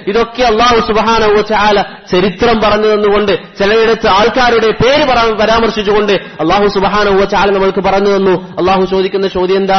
ഇതൊക്കെ അള്ളാഹു സുബാനവ ചാല ചരിത്രം പറഞ്ഞു തന്നുകൊണ്ട് ചിലയിടത്ത് ആൾക്കാരുടെ പേര് പറ- പരാമർശിച്ചുകൊണ്ട് അള്ളാഹു സുബാനവ ചാല നമ്മൾക്ക് പറഞ്ഞു തന്നു അള്ളാഹു ചോദിക്കുന്ന ചോദ്യം എന്താ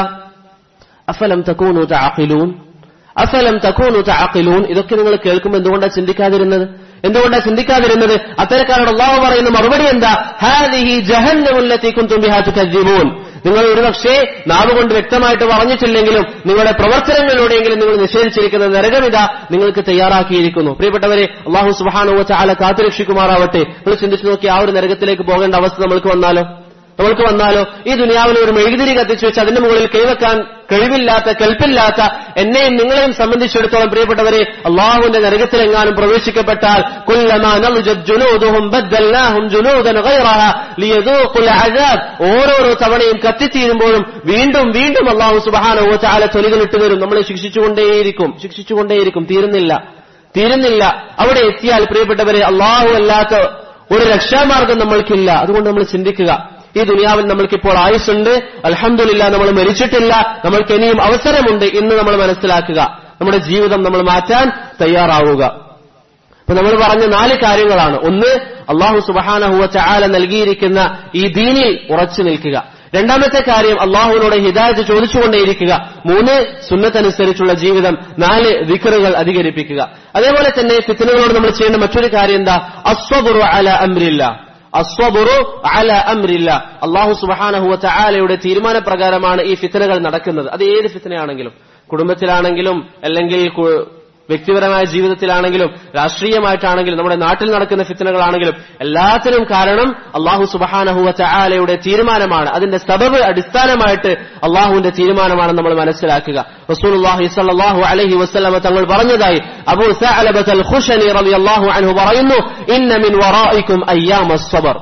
അഫലം തക്കൂനു താഖിലൂൻ അഫലം തക്കൂനു താഖിലൂൻ ഇതൊക്കെ നിങ്ങൾ കേൾക്കുമ്പോൾ എന്തുകൊണ്ടാണ് ചിന്തിക്കാതിരുന്നത് എന്തുകൊണ്ടാണ് ചിന്തിക്കാതിരുന്നത് അത്തരക്കാരോട് അള്ളാഹു പറയുന്ന മറുപടി എന്താ ഹാദിഹി ജഹന്നമുല്ലത്തി കുന്തും ബിഹാ തുകദ്ദിബൂൻ നിങ്ങൾ ഒരുപക്ഷേ നാവ് കൊണ്ട് വ്യക്തമായിട്ട് പറഞ്ഞിട്ടില്ലെങ്കിലും നിങ്ങളുടെ പ്രവർത്തനങ്ങളിലൂടെയെങ്കിലും നിങ്ങൾ നിഷേധിച്ചിരിക്കുന്ന നരകമിത നിങ്ങൾക്ക് തയ്യാറാക്കിയിരിക്കുന്നു പ്രിയപ്പെട്ടവരെ അള്ളാഹു സുബാനുവ ചാല കാത്തുരക്ഷിക്കുമാറാവട്ടെ നിങ്ങൾ ചിന്തിച്ചു നോക്കി ആ ഒരു നരകത്തിലേക്ക് പോകേണ്ട അവസ്ഥ നമ്മൾക്ക് വന്നാലോ നമ്മൾക്ക് വന്നാലോ ഈ ദുനിയാവിൽ ഒരു മെഴുകുതിരി കത്തിച്ചു വെച്ച് അതിന്റെ മുകളിൽ കൈവെക്കാൻ കഴിവില്ലാത്ത കൽപ്പില്ലാത്ത എന്നെയും നിങ്ങളെയും സംബന്ധിച്ചിടത്തോളം പ്രിയപ്പെട്ടവരെ അള്ളാഹുവിന്റെ നരകത്തിലെങ്ങാനും പ്രവേശിക്കപ്പെട്ടാൽ കുല്ലമാ നളുജത് ജുനൂദുഹും ബദ്ദൽനാഹും ജുനൂദൻ ഗൈറഹ ലിയദൂഖുൽ അദാബ് ഓരോരോ തവണയും കത്തിത്തീരുമ്പോഴും വീണ്ടും വീണ്ടും അള്ളാഹു സുബ്ഹാനഹു വ തആല തൊലികളിട്ട് വരും നമ്മളെ ശിക്ഷിച്ചുകൊണ്ടേയിരിക്കും ശിക്ഷിച്ചുകൊണ്ടേയിരിക്കും തീരുന്നില്ല തീരുന്നില്ല അവിടെ എത്തിയാൽ പ്രിയപ്പെട്ടവരെ അള്ളാഹു അല്ലാത്ത ഒരു രക്ഷാമാർഗം നമ്മൾക്കില്ല അതുകൊണ്ട് നമ്മൾ ചിന്തിക്കുക ഈ ദുനിയാവിൽ നമ്മൾക്കിപ്പോൾ ആയുസ്സുണ്ട് അൽഹംദുലില്ല നമ്മൾ മരിച്ചിട്ടില്ല നമ്മൾക്ക് ഇനിയും അവസരമുണ്ട് എന്ന് നമ്മൾ മനസ്സിലാക്കുക നമ്മുടെ ജീവിതം നമ്മൾ മാറ്റാൻ തയ്യാറാവുക അപ്പൊ നമ്മൾ പറഞ്ഞ നാല് കാര്യങ്ങളാണ് ഒന്ന് അള്ളാഹു സുബഹാനഹുവ ചാല നൽകിയിരിക്കുന്ന ഈ ദീനിൽ ഉറച്ചു നിൽക്കുക രണ്ടാമത്തെ കാര്യം അള്ളാഹുവിനോട് ഹിദായത്ത് ചോദിച്ചുകൊണ്ടേയിരിക്കുക മൂന്ന് സുന്നത്തനുസരിച്ചുള്ള ജീവിതം നാല് വിക്കറുകൾ അധികരിപ്പിക്കുക അതേപോലെ തന്നെ ഫിത്തനുകളോട് നമ്മൾ ചെയ്യേണ്ട മറ്റൊരു കാര്യം എന്താ അസ്വബുറു അല അമ്രില്ല അസ്വബുറു അല അമ്രില്ല അള്ളാഹു സുബഹാനഹുവ ചാലയുടെ തീരുമാനപ്രകാരമാണ് ഈ ഫിത്തനകൾ നടക്കുന്നത് അത് ഏത് ഫിത്തനയാണെങ്കിലും കുടുംബത്തിലാണെങ്കിലും അല്ലെങ്കിൽ കു- വ്യക്തിപരമായ ജീവിതത്തിലാണെങ്കിലും രാഷ്ട്രീയമായിട്ടാണെങ്കിലും നമ്മുടെ നാട്ടിൽ നടക്കുന്ന ഫിത്തനകളാണെങ്കിലും എല്ലാത്തിനും കാരണം അള്ളാഹു സുബഹാനഹുവ ചാലയുടെ തീരുമാനമാണ് അതിന്റെ സബബ് അടിസ്ഥാനമായിട്ട് അള്ളാഹുവിന്റെ തീരുമാനമാണെന്ന് നമ്മൾ മനസ്സിലാക്കുക റസൂലുള്ളാഹി സ്വല്ലല്ലാഹു അലൈഹി വസല്ലമ തങ്ങൾ പറഞ്ഞതായി അബൂ സഅലബത്ത് അൽ ഖുശനി റളിയല്ലാഹു അൻഹു പറയുന്നു ഇന്ന മിൻ വറായിക്കും അയ്യാമസ് സബർ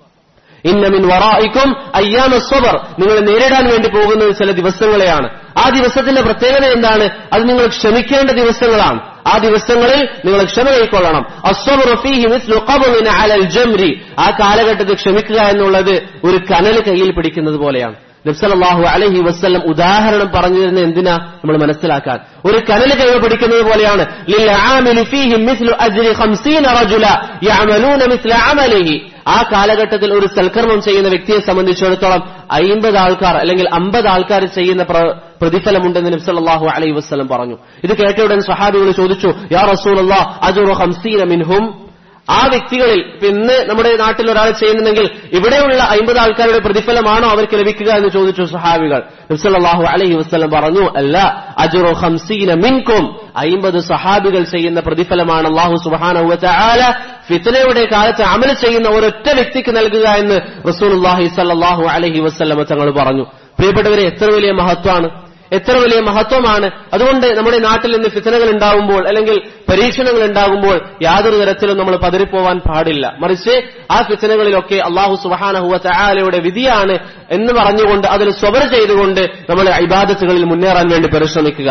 ഇന്ന മിൻ വറായിക്കും അയ്യാമ സ്വബർ നിങ്ങൾ നേരിടാൻ വേണ്ടി പോകുന്നത് ചില ദിവസങ്ങളെയാണ് ആ ദിവസത്തിന്റെ പ്രത്യേകത എന്താണ് അത് നിങ്ങൾ ക്ഷമിക്കേണ്ട ദിവസങ്ങളാണ് ആ ദിവസങ്ങളിൽ നിങ്ങൾ ക്ഷമ കൈക്കൊള്ളണം അസ്വബറു ഫീഹി മിസ്ലു ഖബ്ളിൻ അലൽ ജംരി ആ കാലഘട്ടത്തിൽ ക്ഷമിക്കുക എന്നുള്ളത് ഒരു കനൽ കയ്യിൽ പിടിക്കുന്നത് പോലെയാണ് നബ്സലാഹു അലഹി വസ്ല്ലം ഉദാഹരണം പറഞ്ഞു തരുന്ന എന്തിനാ നമ്മൾ മനസ്സിലാക്കാൻ ഒരു കനൽ കൈവ് പിടിക്കുന്നത് പോലെയാണ് لِلْعَامِلِ فِيهِمْ مِثْلُ أَجْرِ خَمْسِينَ رَجُلًا يَعْمَلُونَ مِثْلَ عَمَلِهِ ആ കാലഘട്ടത്തിൽ ഒരു സൽക്കർമ്മം ചെയ്യുന്ന വ്യക്തിയെ സംബന്ധിച്ചിടത്തോളം അയിമ്പത് ആൾക്കാർ അല്ലെങ്കിൽ അമ്പത് ആൾക്കാർ ചെയ്യുന്ന പ്ര- പ്രതിഫലമുണ്ടെന്ന് നബ്സല്ലാഹു അലൈഹി വസ്ലം പറഞ്ഞു ഇത് കേട്ട ഉടൻ സഹാബികൾ ചോദിച്ചു യാ റസൂൽ അജുറു ഹംസീന മിൻഹും ആ വ്യക്തികളിൽ ഇപ്പൊ ഇന്ന് നമ്മുടെ നാട്ടിൽ ഒരാൾ ചെയ്യുന്നുണ്ടെങ്കിൽ ഇവിടെയുള്ള അമ്പത് ആൾക്കാരുടെ പ്രതിഫലമാണോ അവർക്ക് ലഭിക്കുക എന്ന് ചോദിച്ചു സഹാബികൾ നബ്സല്ലാഹു അലൈഹി വസ്ലം പറഞ്ഞു അല്ല അജുറു ഹംസീന മിൻകും അയിമ്പത് സഹാബികൾ ചെയ്യുന്ന പ്രതിഫലമാണ് അള്ളാഹു സുബാനഹു ചാല ഫിത്തനയുടെ കാലത്ത് അമൽ ചെയ്യുന്ന ഒരൊറ്റ വ്യക്തിക്ക് നൽകുക എന്ന് റസൂലുള്ളാഹി സല്ലല്ലാഹു അലൈഹി വസല്ലമ തങ്ങൾ പറഞ്ഞു പ്രിയപ്പെട്ടവരെ എത്ര വലിയ മഹത്വമാണ് എത്ര വലിയ മഹത്വമാണ് അതുകൊണ്ട് നമ്മുടെ നാട്ടിൽ നിന്ന് ഫിത്തനകൾ ഉണ്ടാകുമ്പോൾ അല്ലെങ്കിൽ പരീക്ഷണങ്ങൾ ഉണ്ടാകുമ്പോൾ യാതൊരു തരത്തിലും നമ്മൾ പതറിപ്പോവാൻ പാടില്ല മറിച്ച് ആ ഫിത്തനകളിലൊക്കെ അള്ളാഹു സുബഹാനഹുവ ചായാലയുടെ വിധിയാണ് എന്ന് പറഞ്ഞുകൊണ്ട് അതിൽ സ്വബർ ചെയ്തുകൊണ്ട് നമ്മൾ ഇബാദത്തുകളിൽ മുന്നേറാൻ വേണ്ടി പരിശ്രമിക്കുക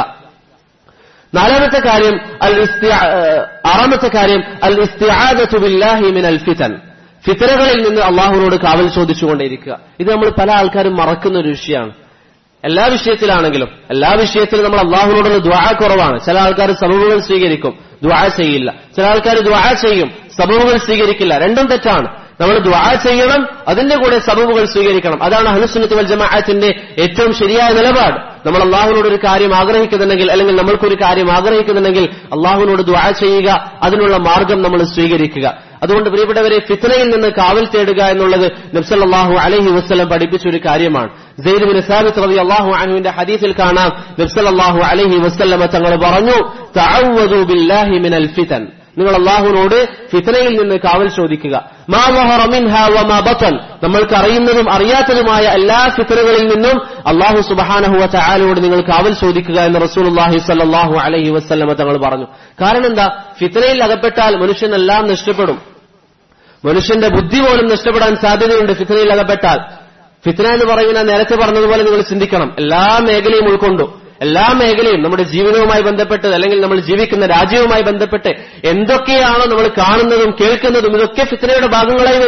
നാലാമത്തെ കാര്യം അൽ ഇസ്തിഅ- ഏഹ് ആറാമത്തെ കാര്യം അൽ ഇസ്തിആദത്തു ബില്ലാഹി മിനൽ ഫിതൻ ഫിത്തനകളിൽ നിന്ന് അള്ളാഹുവിനോട് കാവൽ ചോദിച്ചുകൊണ്ടേയിരിക്കുക ഇത് നമ്മൾ പല ആൾക്കാരും മറക്കുന്ന ഒരു വിഷയമാണ് എല്ലാ വിഷയത്തിലാണെങ്കിലും എല്ലാ വിഷയത്തിലും നമ്മൾ അള്ളാഹുവിനോടുള്ള ദ്വാ കുറവാണ് ചില ആൾക്കാർ സബബുകൾ സ്വീകരിക്കും ദ്വാ ചെയ്യില്ല ചില ആൾക്കാർ ദ്വാ ചെയ്യും സബബുകൾ സ്വീകരിക്കില്ല രണ്ടും തെറ്റാണ് നമ്മൾ ദ്വാ ചെയ്യണം അതിന്റെ കൂടെ സബബുകൾ സ്വീകരിക്കണം അതാണ് ഹനുസുന്നത്ത് വൽ ജമാഅത്തിന്റെ ഏറ്റവും ശരിയായ നിലപാട് നമ്മൾ അള്ളാഹുവിനോട് ഒരു കാര്യം ആഗ്രഹിക്കുന്നുണ്ടെങ്കിൽ അല്ലെങ്കിൽ നമ്മൾക്കൊരു കാര്യം ആഗ്രഹിക്കുന്നുണ്ടെങ്കിൽ അള്ളാഹുവിനോട് ദ്വാ ചെയ്യുക അതിനുള്ള മാർഗം നമ്മൾ സ്വീകരിക്കുക അതുകൊണ്ട് പ്രിയപ്പെട്ടവരെ ഫിത്തനയിൽ നിന്ന് കാവൽ തേടുക എന്നുള്ളത് നബ്സല്ലാഹു അലഹി വസ്ലം പഠിപ്പിച്ച ഒരു കാര്യമാണ് സെയ്ദ് ബിൻ സാബിത്ത് റബി അള്ളാഹു അനുവിന്റെ ഹദീസിൽ കാണാം നബ്സല്ലാഹു അലഹി വസ്ല്ലമ തങ്ങൾ പറഞ്ഞു തഅവ്വദു ബില്ലാഹി മിനൽ ഫിതൻ നിങ്ങൾ അള്ളാഹുവിനോട് ഫിത്തനയിൽ നിന്ന് കാവൽ ചോദിക്കുക മാ വഹറ മിൻഹാ വമാ ബത്തൻ നമ്മൾക്ക് അറിയുന്നതും അറിയാത്തതുമായ എല്ലാ ഫിത്തനകളിൽ നിന്നും അള്ളാഹു സുബഹാനഹു വതആലയോട് നിങ്ങൾ കാവൽ ചോദിക്കുക എന്ന് റസൂലുള്ളാഹി സ്വല്ലല്ലാഹു അലൈഹി വസല്ലമ തങ്ങൾ പറഞ്ഞു കാരണം എന്താ ഫിത്തനയിൽ അകപ്പെട്ടാൽ മനുഷ്യനെല്ലാം നഷ്ടപ്പെടും മനുഷ്യന്റെ ബുദ്ധി പോലും നഷ്ടപ്പെടാൻ സാധ്യതയുണ്ട് ഫിത്തനയിൽ അകപ്പെട്ടാൽ ഫിത്തന എന്ന് പറയുന്ന നേരത്തെ പറഞ്ഞതുപോലെ നിങ്ങൾ ചിന്തിക്കണം എല്ലാ മേഖലയും ഉൾക്കൊണ്ടു എല്ലാ മേഖലയും നമ്മുടെ ജീവിതവുമായി ബന്ധപ്പെട്ട് അല്ലെങ്കിൽ നമ്മൾ ജീവിക്കുന്ന രാജ്യവുമായി ബന്ധപ്പെട്ട് എന്തൊക്കെയാണോ നമ്മൾ കാണുന്നതും കേൾക്കുന്നതും ഇതൊക്കെ ഫിത്തനയുടെ ഭാഗങ്ങളായി വരും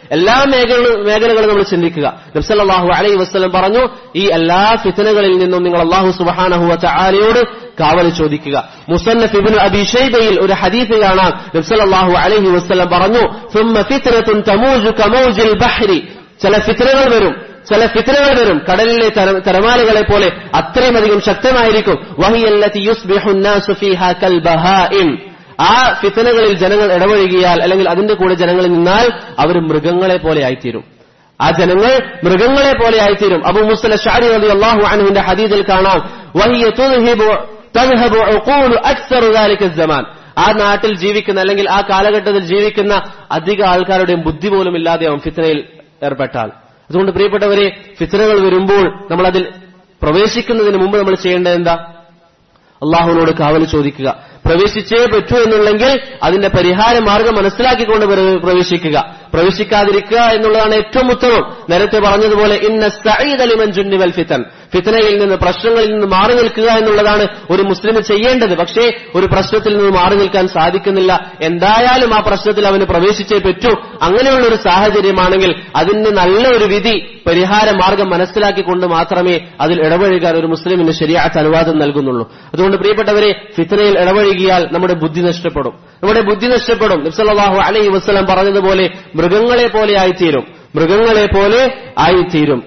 എല്ലാ മേഖലകളും മേഖലകളും നമ്മൾ ചിന്തിക്കുക നബ്സല്ലാഹു അലൈ വസ്ലം പറഞ്ഞു ഈ എല്ലാ ഫിത്തനകളിൽ നിന്നും നിങ്ങൾ അള്ളാഹു സുബാനഹു ചാലയോട് കാവൽ ചോദിക്കുക മുസന്നഫ് ഇബ്നു അബി ഷൈബയിൽ ഒരു ഹദീസ് കാണാം നബ്സല്ലാഹു അലൈഹി വസ്ലം പറഞ്ഞു ثم فتنة تموج كموج البحر ചില ഫിത്തനകൾ വരും ചില ഫിത്തനകൾ വരും കടലിലെ തര- തിരമാലകളെ പോലെ അത്രയും അധികം ശക്തമായിരിക്കും വഹിയല്ലത്തി യുസ്ബിഹു الناس فيها كالبهائم ആ ഫിത്തനകളിൽ ജനങ്ങൾ ഇടപഴകിയാൽ അല്ലെങ്കിൽ അതിന്റെ കൂടെ ജനങ്ങളിൽ നിന്നാൽ അവർ മൃഗങ്ങളെ പോലെ ആയിത്തീരും ആ ജനങ്ങൾ മൃഗങ്ങളെ പോലെ ആയിത്തീരും അബു മുസ്ല ഷാരി അലി അള്ളാഹു അനഹുവിന്റെ ഹദീദിൽ കാണാം വഹിയ തുദ്ഹിബു തദ്ഹബു ഉഖൂലു അക്സറു ذلك الزمان ആ നാട്ടിൽ ജീവിക്കുന്ന അല്ലെങ്കിൽ ആ കാലഘട്ടത്തിൽ ജീവിക്കുന്ന അധിക ആൾക്കാരുടെയും ബുദ്ധി പോലും ഇല്ലാതെയാവും ഫിത്തനയിൽ ഏർപ്പെട്ടാൽ അതുകൊണ്ട് പ്രിയപ്പെട്ടവരെ ഫിത്തനകൾ വരുമ്പോൾ നമ്മൾ അതിൽ പ്രവേശിക്കുന്നതിന് മുമ്പ് നമ്മൾ ചെയ്യേണ്ടത് എന്താ അള്ളാഹുവിനോട് കാവൽ ചോദിക്കുക പ്രവേശിച്ചേ പറ്റൂ എന്നുണ്ടെങ്കിൽ അതിന്റെ പരിഹാര മാർഗം മനസ്സിലാക്കിക്കൊണ്ട് പ്ര- പ്രവേശിക്കുക പ്രവേശിക്കാതിരിക്കുക എന്നുള്ളതാണ് ഏറ്റവും ഉത്തമം നേരത്തെ പറഞ്ഞതുപോലെ ഇന്ന സഈദ് അലിമൻ ജുന്നിവൽ ഫിത്തൻ ഫിത്തനയിൽ നിന്ന് പ്രശ്നങ്ങളിൽ നിന്ന് മാറി നിൽക്കുക എന്നുള്ളതാണ് ഒരു മുസ്ലിം ചെയ്യേണ്ടത് പക്ഷേ ഒരു പ്രശ്നത്തിൽ നിന്ന് മാറി നിൽക്കാൻ സാധിക്കുന്നില്ല എന്തായാലും ആ പ്രശ്നത്തിൽ അവന് പ്രവേശിച്ചേ പറ്റൂ അങ്ങനെയുള്ള ഒരു സാഹചര്യമാണെങ്കിൽ അതിന് നല്ല ഒരു വിധി പരിഹാര മാർഗം മനസ്സിലാക്കിക്കൊണ്ട് മാത്രമേ അതിൽ ഇടപഴകാൻ ഒരു മുസ്ലിമിന് ശരിയാത്ത അനുവാദം നൽകുന്നുള്ളൂ അതുകൊണ്ട് പ്രിയപ്പെട്ടവരെ ഫിത്തനയിൽ ഇടപഴകിയാൽ നമ്മുടെ ബുദ്ധി നഷ്ടപ്പെടും നമ്മുടെ ബുദ്ധി നഷ്ടപ്പെടും നബ്സല്ലാഹു അലൈഹി വസ്ലം പറഞ്ഞതുപോലെ മൃഗങ്ങളെ പോലെ ആയിത്തീരും മൃഗങ്ങളെ പോലെ ആയിത്തീരും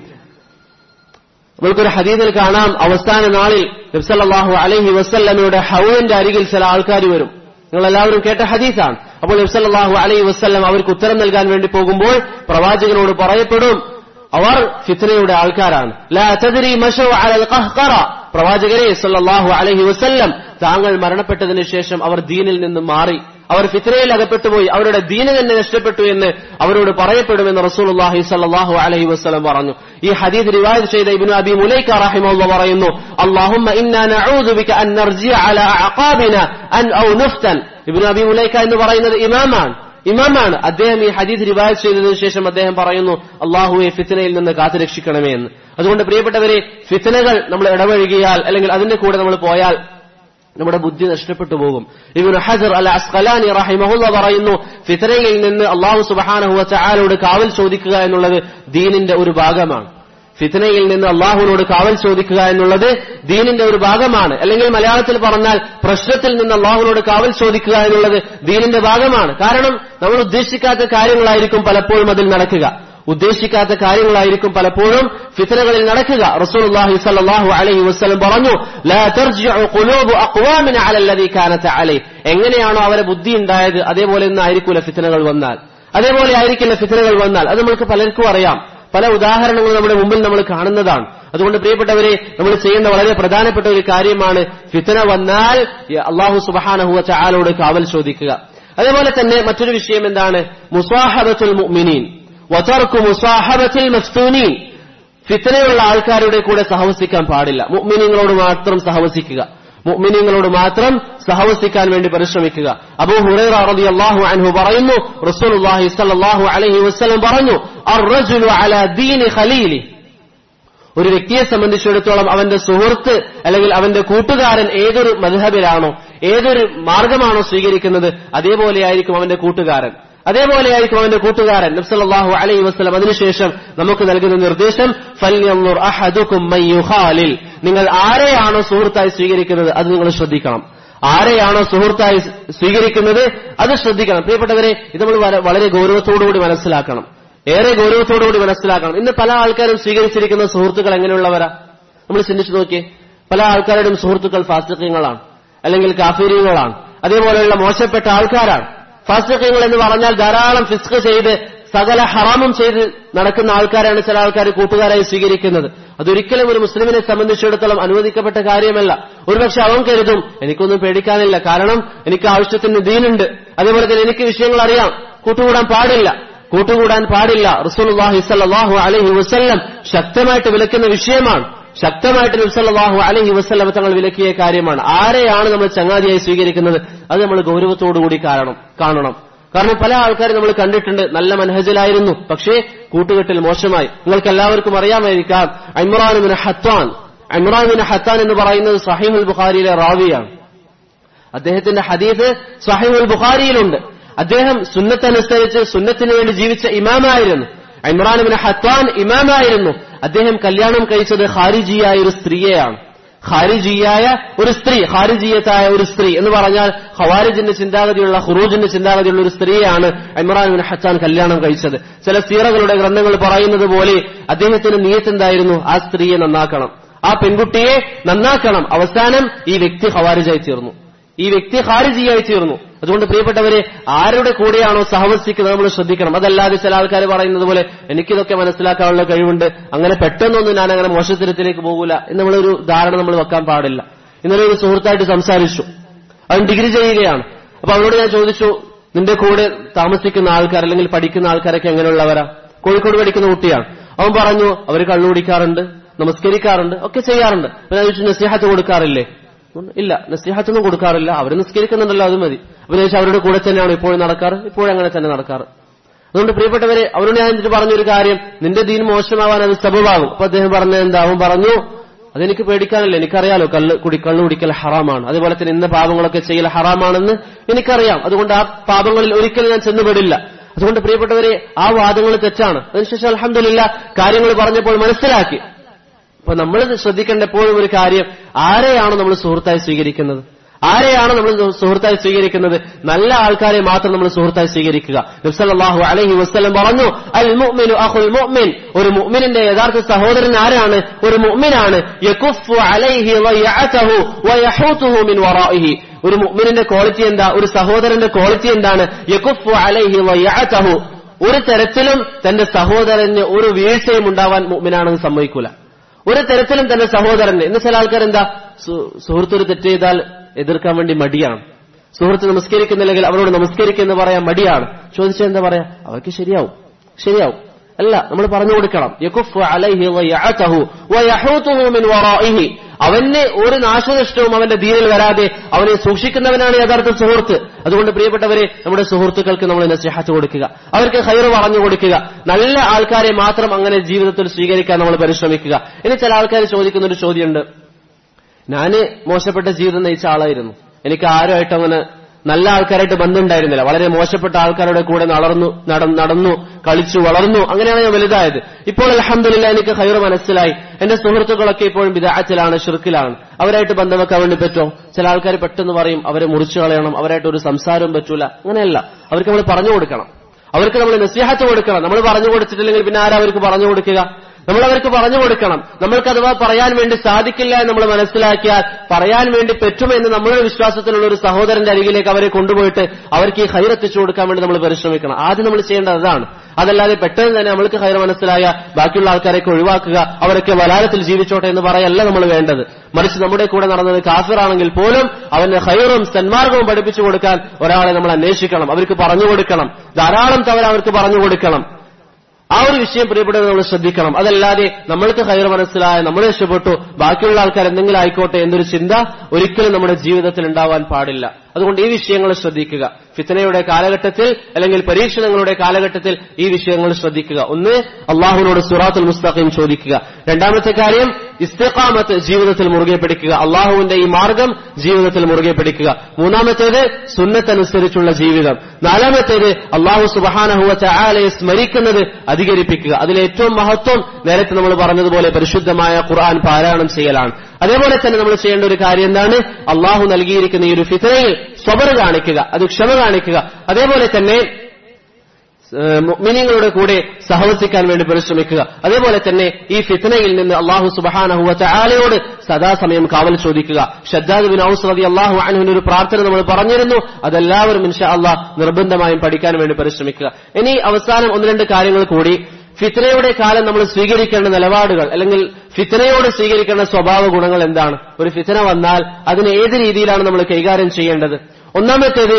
നമ്മൾക്കൊരു ഹദീദിൽ കാണാം അവസാന നാളിൽ നബ്സല്ലാഹു അലൈഹി വസ്ല്ലമയുടെ ഹൗവിന്റെ അരികിൽ ചില ആൾക്കാർ വരും നിങ്ങൾ എല്ലാവരും കേട്ട ഹദീസാണ് അപ്പോൾ നബ്സല്ലാഹു അലൈഹി വസ്ല്ലം അവർക്ക് ഉത്തരം നൽകാൻ വേണ്ടി പോകുമ്പോൾ പ്രവാചകനോട് പറയപ്പെടും അവർ ഫിത്നയുടെ ആൾക്കാരാണ് ലാ തദ്രി മശൗ അലൽ ഖഹ്ഖറ പ്രവാചകരെ സല്ലല്ലാഹു അലൈഹി വസല്ലം താങ്കൾ മരണപ്പെട്ടതിന് ശേഷം അവർ ദീനിൽ നിന്ന് മാറി അവർ ഫിത്രയിൽ അകപ്പെട്ടുപോയി അവരുടെ ദീന് തന്നെ നഷ്ടപ്പെട്ടു എന്ന് അവരോട് പറയപ്പെടുമെന്ന് റസൂലുള്ളാഹി സല്ലല്ലാഹു അലൈഹി വസല്ലം പറഞ്ഞു ഈ ഹദീസ് റിവായത്ത് ചെയ്ത ഇബ്നു അബി മുലൈക്ക റഹിമഹുള്ള പറയുന്നു അല്ലാഹുമ്മ ഇന്നാ നഊദു ബിക അൻ നർജിഅ അലാ അഖാബിന അൻ ഔ നുഫ്തൻ ഇബ്നു അബി മുലൈക്ക എന്ന് പറയുന്നത് ഇമാമാണ് ഇമാമാണ് അദ്ദേഹം ഈ ഹദീസ് റിവായത്ത് ചെയ്തതിനു ശേഷം അദ്ദേഹം പറയുന്നു അള്ളാഹുവെ ഫിത്തനയിൽ നിന്ന് കാത്തുരക്ഷിക്കണമേ എന്ന് അതുകൊണ്ട് പ്രിയപ്പെട്ടവരെ ഫിത്തനകൾ നമ്മൾ ഇടപഴകിയാൽ അല്ലെങ്കിൽ അതിന്റെ കൂടെ നമ്മൾ പോയാൽ നമ്മുടെ ബുദ്ധി നഷ്ടപ്പെട്ടു പോകും ഇബ്നു ഹജർ അൽ അസ്ഖലാനി റഹിമഹുല്ല പറയുന്നു ഫിത്തനയിൽ നിന്ന് അള്ളാഹു സുബ്ഹാനഹു വതആലയോട് കാവൽ ചോദിക്കുക എന്നുള്ളത് ദീനിന്റെ ഒരു ഭാഗമാണ് ഫിത്തനയിൽ നിന്ന് അള്ളാഹുവിനോട് കാവൽ ചോദിക്കുക എന്നുള്ളത് ദീനിന്റെ ഒരു ഭാഗമാണ് അല്ലെങ്കിൽ മലയാളത്തിൽ പറഞ്ഞാൽ പ്രശ്നത്തിൽ നിന്ന് അള്ളാഹുവിനോട് കാവൽ ചോദിക്കുക എന്നുള്ളത് ദീനിന്റെ ഭാഗമാണ് കാരണം നമ്മൾ ഉദ്ദേശിക്കാത്ത കാര്യങ്ങളായിരിക്കും പലപ്പോഴും അതിൽ നടക്കുക ഉദ്ദേശിക്കാത്ത കാര്യങ്ങളായിരിക്കും പലപ്പോഴും ഫിത്തനകളിൽ നടക്കുക റസൂലുള്ളാഹി സ്വല്ലല്ലാഹു അലൈഹി വസല്ലം പറഞ്ഞു ലാ തർജിഉ ഖുലൂബു അഖ്വാമിന അലല്ലദീ കാനത അലൈഹി എങ്ങനെയാണോ അവരെ ബുദ്ധി ഉണ്ടായത് അതേപോലെ ഒന്നും ആയിരിക്കില്ല ഫിത്തനകൾ വന്നാൽ അതേപോലെ ആയിരിക്കില്ല ഫിത്തനകൾ വന്നാൽ അത് നമുക്ക് പലർക്കും അറിയാം പല ഉദാഹരണങ്ങളും നമ്മുടെ മുമ്പിൽ നമ്മൾ കാണുന്നതാണ് അതുകൊണ്ട് പ്രിയപ്പെട്ടവരെ നമ്മൾ ചെയ്യേണ്ട വളരെ പ്രധാനപ്പെട്ട ഒരു കാര്യമാണ് ഫിത്തന വന്നാൽ അള്ളാഹു സുബഹാനഹുവ ചാലോട് കാവൽ ചോദിക്കുക അതേപോലെ തന്നെ മറ്റൊരു വിഷയം എന്താണ് മുസാഹബത്തുൽ മുഅ്മിനീൻ വതർക്കു മുസാഹബത്തിൽ മഫ്തൂനീൻ ഫിത്തനയുള്ള ആൾക്കാരുടെ കൂടെ സഹവസിക്കാൻ പാടില്ല മുഅ്മിനീങ്ങളോട് മാത്രം സഹവസിക്കുക മുഅ്മിനീങ്ങളോട് മാത്രം സഹവസിക്കാൻ വേണ്ടി പരിശ്രമിക്കുക അബൂ ഹുറൈറ റളിയല്ലാഹു അൻഹു പറയുന്നു റസൂലുള്ളാഹി സ്വല്ലല്ലാഹു അലൈഹി വസല്ലം പറഞ്ഞു അർറജുലു അലാ ദീനി ഖലീലി ഒരു വ്യക്തിയെ സംബന്ധിച്ചിടത്തോളം അവന്റെ സുഹൃത്ത് അല്ലെങ്കിൽ അവന്റെ കൂട്ടുകാരൻ ഏതൊരു മധുഹബിലാണോ ഏതൊരു മാർഗമാണോ സ്വീകരിക്കുന്നത് അതേപോലെയായിരിക്കും അവന്റെ കൂട്ടുകാരൻ അതേപോലെയായിരിക്കും അവന്റെ കൂട്ടുകാരൻ നബ്സല്ലാഹു അലൈഹി വസ്ലം അതിനുശേഷം നമുക്ക് നൽകുന്ന നിർദ്ദേശം ഫല്യന്നുർ അഹദുക്കും മൻ യുഖാലിൽ നിങ്ങൾ ആരെയാണോ സുഹൃത്തായി സ്വീകരിക്കുന്നത് അത് നിങ്ങൾ ശ്രദ്ധിക്കണം ആരെയാണോ സുഹൃത്തായി സ്വീകരിക്കുന്നത് അത് ശ്രദ്ധിക്കണം പ്രിയപ്പെട്ടവരെ ഇത് നമ്മൾ വര- വളരെ ഗൗരവത്തോടുകൂടി മനസ്സിലാക്കണം ഏറെ ഗൗരവത്തോടുകൂടി മനസ്സിലാക്കണം ഇന്ന് പല ആൾക്കാരും സ്വീകരിച്ചിരിക്കുന്ന സുഹൃത്തുക്കൾ എങ്ങനെയുള്ളവരാ നമ്മൾ ചിന്തിച്ചു നോക്കിയേ പല ആൾക്കാരുടെയും സുഹൃത്തുക്കൾ ഫാസ്റ്റിക്കങ്ങളാണ് അല്ലെങ്കിൽ കാഫീര്യങ്ങളാണ് അതേപോലെയുള്ള മോശപ്പെട്ട ആൾക്കാരാണ് ഫാസ്റ്റിക്കങ്ങൾ എന്ന് പറഞ്ഞാൽ ധാരാളം ഫിസ്ക് ചെയ്ത് സകല ഹറാമും ചെയ്ത് നടക്കുന്ന ആൾക്കാരാണ് ചില ആൾക്കാർ കൂട്ടുകാരായി സ്വീകരിക്കുന്നത് അതൊരിക്കലും ഒരു മുസ്ലിമിനെ സംബന്ധിച്ചിടത്തോളം അനുവദിക്കപ്പെട്ട കാര്യമല്ല ഒരുപക്ഷെ അവൻ കരുതും എനിക്കൊന്നും പേടിക്കാനില്ല കാരണം എനിക്ക് ആവശ്യത്തിന് ദീനുണ്ട് അതേപോലെ തന്നെ എനിക്ക് വിഷയങ്ങൾ അറിയാം കൂട്ടുകൂടാൻ പാടില്ല കൂട്ടുകൂടാൻ പാടില്ല റസൂലുള്ളാഹി സ്വല്ലല്ലാഹു അലൈഹി വസല്ലം ശക്തമായിട്ട് വിലക്കുന്ന വിഷയമാണ് ശക്തമായിട്ട് നബ്സല്ലാഹു അലൈഹി വസല്ലം തങ്ങൾ വിലക്കിയ കാര്യമാണ് ആരെയാണ് നമ്മൾ ചങ്ങാതിയായി സ്വീകരിക്കുന്നത് അത് നമ്മൾ ഗൗരവത്തോടുകൂടി കാരണം കാണണം കാരണം പല ആൾക്കാരും നമ്മൾ കണ്ടിട്ടുണ്ട് നല്ല മനഹജിലായിരുന്നു പക്ഷേ കൂട്ടുകെട്ടിൽ മോശമായി നിങ്ങൾക്ക് എല്ലാവർക്കും അറിയാമായിരിക്കാം ഇമ്രാനുബിന് ഹത്താൻ ഇമ്രാനുബിന് ഹത്താൻ എന്ന് പറയുന്നത് സഹീഹുൽ ബുഖാരിയിലെ റാവിയാണ് അദ്ദേഹത്തിന്റെ ഹദീസ് സഹീഹുൽ ബുഖാരിയിലുണ്ട് അദ്ദേഹം സുന്നത്തനുസരിച്ച് സുന്നത്തിന് വേണ്ടി ജീവിച്ച ഇമാമായിരുന്നു ഇമ്രാൻ ബിൻ ഹത്താൻ ഇമാമായിരുന്നു അദ്ദേഹം കല്യാണം കഴിച്ചത് ഖാരിജിയായ ഒരു സ്ത്രീയെയാണ് ഖാരിജിയായ ഒരു സ്ത്രീ ഖാരിജിയത്തായ ഒരു സ്ത്രീ എന്ന് പറഞ്ഞാൽ ഖവാരിജിന്റെ ചിന്താഗതിയുള്ള ഹുറൂജിന്റെ ചിന്താഗതിയുള്ള ഒരു സ്ത്രീയാണ് ഇമ്രാൻ ബിൻ ഹത്താൻ കല്യാണം കഴിച്ചത് ചില സീറകളുടെ ഗ്രന്ഥങ്ങൾ പറയുന്നത് പോലെ അദ്ദേഹത്തിന് നീയത്ത് എന്തായിരുന്നു ആ സ്ത്രീയെ നന്നാക്കണം ആ പെൺകുട്ടിയെ നന്നാക്കണം അവസാനം ഈ വ്യക്തി ഖവാരിജായി തീർന്നു ഈ വ്യക്തി ഖാരിജിയായി തീർന്നു അതുകൊണ്ട് പ്രിയപ്പെട്ടവരെ ആരുടെ കൂടെയാണോ സഹവസിക്കുന്നത് നമ്മൾ ശ്രദ്ധിക്കണം അതല്ലാതെ ചില ആൾക്കാർ പറയുന്നത് പോലെ എനിക്കിതൊക്കെ മനസ്സിലാക്കാനുള്ള കഴിവുണ്ട് അങ്ങനെ പെട്ടെന്നൊന്നും ഞാൻ അങ്ങനെ മോശത്തരത്തിലേക്ക് പോകൂല എന്നുള്ളൊരു ധാരണ നമ്മൾ വെക്കാൻ പാടില്ല ഇന്നലെ ഒരു സുഹൃത്തായിട്ട് സംസാരിച്ചു അവൻ ഡിഗ്രി ചെയ്യുകയാണ് അപ്പൊ അവനോട് ഞാൻ ചോദിച്ചു നിന്റെ കൂടെ താമസിക്കുന്ന ആൾക്കാർ അല്ലെങ്കിൽ പഠിക്കുന്ന ആൾക്കാരൊക്കെ എങ്ങനെയുള്ളവരാ കോഴിക്കോട് പഠിക്കുന്ന കുട്ടിയാണ് അവൻ പറഞ്ഞു അവർ കള്ളു കുടിക്കാറുണ്ട് നമസ്കരിക്കാറുണ്ട് ഒക്കെ ചെയ്യാറുണ്ട് അപ്പൊ ഞാൻ ചോദിച്ചു നസിഹത്ത് കൊടുക്കാറില്ലേ ഇല്ല നസിഹത്തൊന്നും കൊടുക്കാറില്ല അവർ നിസ്കരിക്കുന്നുണ്ടല്ലോ അത് മതി അപ്പൊ ഞാൻ ചോദിച്ചു അവരുടെ കൂടെ തന്നെയാണ് ഇപ്പോഴും നടക്കാറ് ഇപ്പോഴും അങ്ങനെ തന്നെ നടക്കാറ് അതുകൊണ്ട് പ്രിയപ്പെട്ടവരെ അവരോട് ഞാൻ എന്നിട്ട് പറഞ്ഞൊരു കാര്യം നിന്റെ ദീൻ മോശമാവാൻ അത് സബബാകും അപ്പൊ അദ്ദേഹം പറഞ്ഞ എന്താ അവൻ പറഞ്ഞു അതെനിക്ക് പേടിക്കാനില്ല എനിക്കറിയാലോ കള്ള് കുടി കള്ളു കുടിക്കൽ ഹറാമാണ് അതുപോലെ തന്നെ ഇന്ന പാപങ്ങളൊക്കെ ചെയ്യൽ ഹറാമാണെന്ന് എനിക്കറിയാം അതുകൊണ്ട് ആ പാപങ്ങളിൽ ഒരിക്കലും ഞാൻ ചെന്നുപെടില്ല അതുകൊണ്ട് പ്രിയപ്പെട്ടവരെ ആ വാദങ്ങൾ തെറ്റാണ് അതിനുശേഷം അലഹമില്ല കാര്യങ്ങൾ പറഞ്ഞപ്പോൾ മനസ്സിലാക്കി അപ്പൊ നമ്മൾ ശ്രദ്ധിക്കേണ്ട എപ്പോഴും ഒരു കാര്യം ആരെയാണ് നമ്മൾ സുഹൃത്തായി സ്വീകരിക്കുന്നത് ആരെയാണ് നമ്മൾ സുഹൃത്തായി സ്വീകരിക്കുന്നത് നല്ല ആൾക്കാരെ മാത്രം നമ്മൾ സുഹൃത്തായി സ്വീകരിക്കുക നബ്സല്ലാഹു അലഹി വസ്ലം പറഞ്ഞു അൽ മുഅ്മിനു അഖുൽ മുഅ്മിൻ ഒരു മുഅ്മിനിന്റെ യഥാർത്ഥ സഹോദരൻ ആരാണ് ഒരു മുഅ്മിനാണ് യകുഫു അലൈഹി വയഅതഹു വയഹൂതുഹു മിൻ വറാഇഹി ഒരു മുഅ്മിനിന്റെ ക്വാളിറ്റി എന്താ ഒരു സഹോദരന്റെ ക്വാളിറ്റി എന്താണ് യകുഫു അലൈഹി വയഅതഹു ഒരു തരത്തിലും തന്റെ സഹോദരന് ഒരു വീഴ്ചയും ഉണ്ടാവാൻ മുഅ്മിനാണെന്ന് സമ്മതിക്കൂല ഒരു തരത്തിലും തന്റെ സഹോദരന് ഇന്ന് ചില ആൾക്കാർ എന്താ സുഹൃത്ത് ഒരു തെറ്റ് ചെയ്താൽ എതിർക്കാൻ വേണ്ടി മടിയാണ് സുഹൃത്ത് നമസ്കരിക്കുന്നില്ലെങ്കിൽ അവരോട് നമസ്കരിക്കുമെന്ന് പറയാൻ മടിയാണ് ചോദിച്ചാൽ എന്താ പറയാ അവർക്ക് ശരിയാവും ശരിയാവും അല്ല നമ്മൾ പറഞ്ഞു കൊടുക്കണം യകുഫു അലൈഹി വയഅതഹു വയഹൂതുഹു മിൻ വറാഇഹി അവന് ഒരു നാശനഷ്ടവും അവന്റെ ദീനിൽ വരാതെ അവനെ സൂക്ഷിക്കുന്നവനാണ് യഥാർത്ഥ സുഹൃത്ത് അതുകൊണ്ട് പ്രിയപ്പെട്ടവരെ നമ്മുടെ സുഹൃത്തുക്കൾക്ക് നമ്മൾ നസിഹത്ത് കൊടുക്കുക അവർക്ക് ഹൈർ പറഞ്ഞു കൊടുക്കുക നല്ല ആൾക്കാരെ മാത്രം അങ്ങനെ ജീവിതത്തിൽ സ്വീകരിക്കാൻ നമ്മൾ പരിശ്രമിക്കുക ഇനി ചില ആൾക്കാർ ചോദിക്കുന്ന ഒരു ചോദ്യമുണ്ട് ഞാന് മോശപ്പെട്ട ജീവിതം നയിച്ച ആളായിരുന്നു എനിക്ക് ആരുമായിട്ട് അങ്ങനെ നല്ല ആൾക്കാരായിട്ട് ബന്ധമുണ്ടായിരുന്നില്ല വളരെ മോശപ്പെട്ട ആൾക്കാരുടെ കൂടെ നടന്നു നടന്നു കളിച്ചു വളർന്നു അങ്ങനെയാണ് ഞാൻ വലുതായത് ഇപ്പോൾ അലഹമില്ല എനിക്ക് ഹൈർ മനസ്സിലായി എന്റെ സുഹൃത്തുക്കളൊക്കെ ഇപ്പോഴും വിദാഹത്തിലാണ് ഷിർക്കിലാണ് അവരായിട്ട് ബന്ധം വെക്കാൻ വേണ്ടി പറ്റുമോ ചില ആൾക്കാർ പെട്ടെന്ന് പറയും അവരെ മുറിച്ചു കളയണം അവരായിട്ട് ഒരു സംസാരവും പറ്റൂല അങ്ങനെയല്ല അവർക്ക് നമ്മൾ പറഞ്ഞു കൊടുക്കണം അവർക്ക് നമ്മൾ നസ്യാഹത്ത് കൊടുക്കണം നമ്മൾ പറഞ്ഞു കൊടുത്തിട്ടില്ലെങ്കിൽ പിന്നെ ആരാ അവർക്ക് പറഞ്ഞു കൊടുക്കുക നമ്മൾ അവർക്ക് പറഞ്ഞു കൊടുക്കണം നമ്മൾക്ക് അഥവാ പറയാൻ വേണ്ടി സാധിക്കില്ല എന്ന് നമ്മൾ മനസ്സിലാക്കിയാൽ പറയാൻ വേണ്ടി പറ്റുമെന്ന് നമ്മളുടെ വിശ്വാസത്തിലുള്ള ഒരു സഹോദരന്റെ അരികിലേക്ക് അവരെ കൊണ്ടുപോയിട്ട് അവർക്ക് ഈ ഹൈർ എത്തിച്ചു കൊടുക്കാൻ വേണ്ടി നമ്മൾ പരിശ്രമിക്കണം ആദ്യം നമ്മൾ ചെയ്യേണ്ടത് അതാണ് അതല്ലാതെ പെട്ടെന്ന് തന്നെ നമ്മൾക്ക് ഹൈർ മനസ്സിലായ ബാക്കിയുള്ള ആൾക്കാരെയൊക്കെ ഒഴിവാക്കുക അവരൊക്കെ വലാലത്തിൽ ജീവിച്ചോട്ടെ എന്ന് പറയല്ല നമ്മൾ വേണ്ടത് മറിച്ച് നമ്മുടെ കൂടെ നടന്നത് കാഫിറാണെങ്കിൽ പോലും അവന് ഹൈറും സന്മാർഗവും പഠിപ്പിച്ചു കൊടുക്കാൻ ഒരാളെ നമ്മൾ അന്വേഷിക്കണം അവർക്ക് പറഞ്ഞു കൊടുക്കണം ധാരാളം തവണ അവർക്ക് പറഞ്ഞു കൊടുക്കണം ആ ഒരു വിഷയം പ്രിയപ്പെട്ടത് നമ്മൾ ശ്രദ്ധിക്കണം അതല്ലാതെ നമ്മൾക്ക് ഹൈർ മനസ്സിലായ നമ്മൾ രക്ഷപ്പെട്ടു ബാക്കിയുള്ള ആൾക്കാർ എന്തെങ്കിലും ആയിക്കോട്ടെ എന്നൊരു ചിന്ത ഒരിക്കലും നമ്മുടെ ജീവിതത്തിൽ ഉണ്ടാവാൻ പാടില്ല അതുകൊണ്ട് ഈ വിഷയങ്ങൾ ശ്രദ്ധിക്കുക ഫിത്തനയുടെ കാലഘട്ടത്തിൽ അല്ലെങ്കിൽ പരീക്ഷണങ്ങളുടെ കാലഘട്ടത്തിൽ ഈ വിഷയങ്ങൾ ശ്രദ്ധിക്കുക ഒന്ന് അള്ളാഹുവിനോട് സുറാത്തുൽ മുസ്തഖീം ചോദിക്കുക രണ്ടാമത്തെ കാര്യം ഇസ്തഖാമത്ത് ജീവിതത്തിൽ മുറുകെ പിടിക്കുക അള്ളാഹുവിന്റെ ഈ മാർഗം ജീവിതത്തിൽ മുറുകെ പിടിക്കുക മൂന്നാമത്തേത് സുന്നത്തനുസരിച്ചുള്ള ജീവിതം നാലാമത്തേത് അള്ളാഹു സുബഹാനഹുവ ചായാലയെ സ്മരിക്കുന്നത് അധികരിപ്പിക്കുക അതിലേറ്റവും മഹത്വം നേരത്തെ നമ്മൾ പറഞ്ഞതുപോലെ പരിശുദ്ധമായ ഖുർആൻ പാരായണം ചെയ്യലാണ് അതേപോലെ തന്നെ നമ്മൾ ചെയ്യേണ്ട ഒരു കാര്യം എന്താണ് അള്ളാഹു നൽകിയിരിക്കുന്ന ഈ ഒരു ഫിത്തനയിൽ സ്വബർ കാണിക്കുക അത് ക്ഷമ കാണിക്കുക അതേപോലെ തന്നെ മിനിങ്ങളുടെ കൂടെ സഹവസിക്കാൻ വേണ്ടി പരിശ്രമിക്കുക അതേപോലെ തന്നെ ഈ ഫിത്തനയിൽ നിന്ന് അള്ളാഹു സുബഹാനഹുവ ആലയോട് സദാസമയം കാവൽ ചോദിക്കുക ഷദ്ദാദ് ബിൻ ഔസ് റതി അള്ളാഹു അനഹുവിന് ഒരു പ്രാർത്ഥന നമ്മൾ പറഞ്ഞിരുന്നു അതെല്ലാവരും ഇൻഷാ അള്ളാഹ് നിർബന്ധമായും പഠിക്കാൻ വേണ്ടി പരിശ്രമിക്കുക ഇനി അവസാനം ഒന്ന് രണ്ട് കാര്യങ്ങൾ കൂടി ഫിത്തനയുടെ കാലം നമ്മൾ സ്വീകരിക്കേണ്ട നിലപാടുകൾ അല്ലെങ്കിൽ ഫിത്തനയോട് സ്വീകരിക്കേണ്ട സ്വഭാവ ഗുണങ്ങൾ എന്താണ് ഒരു ഫിത്തന വന്നാൽ അതിനെ ഏത് രീതിയിലാണ് നമ്മൾ കൈകാര്യം ചെയ്യേണ്ടത് ഒന്നാമത്തേത്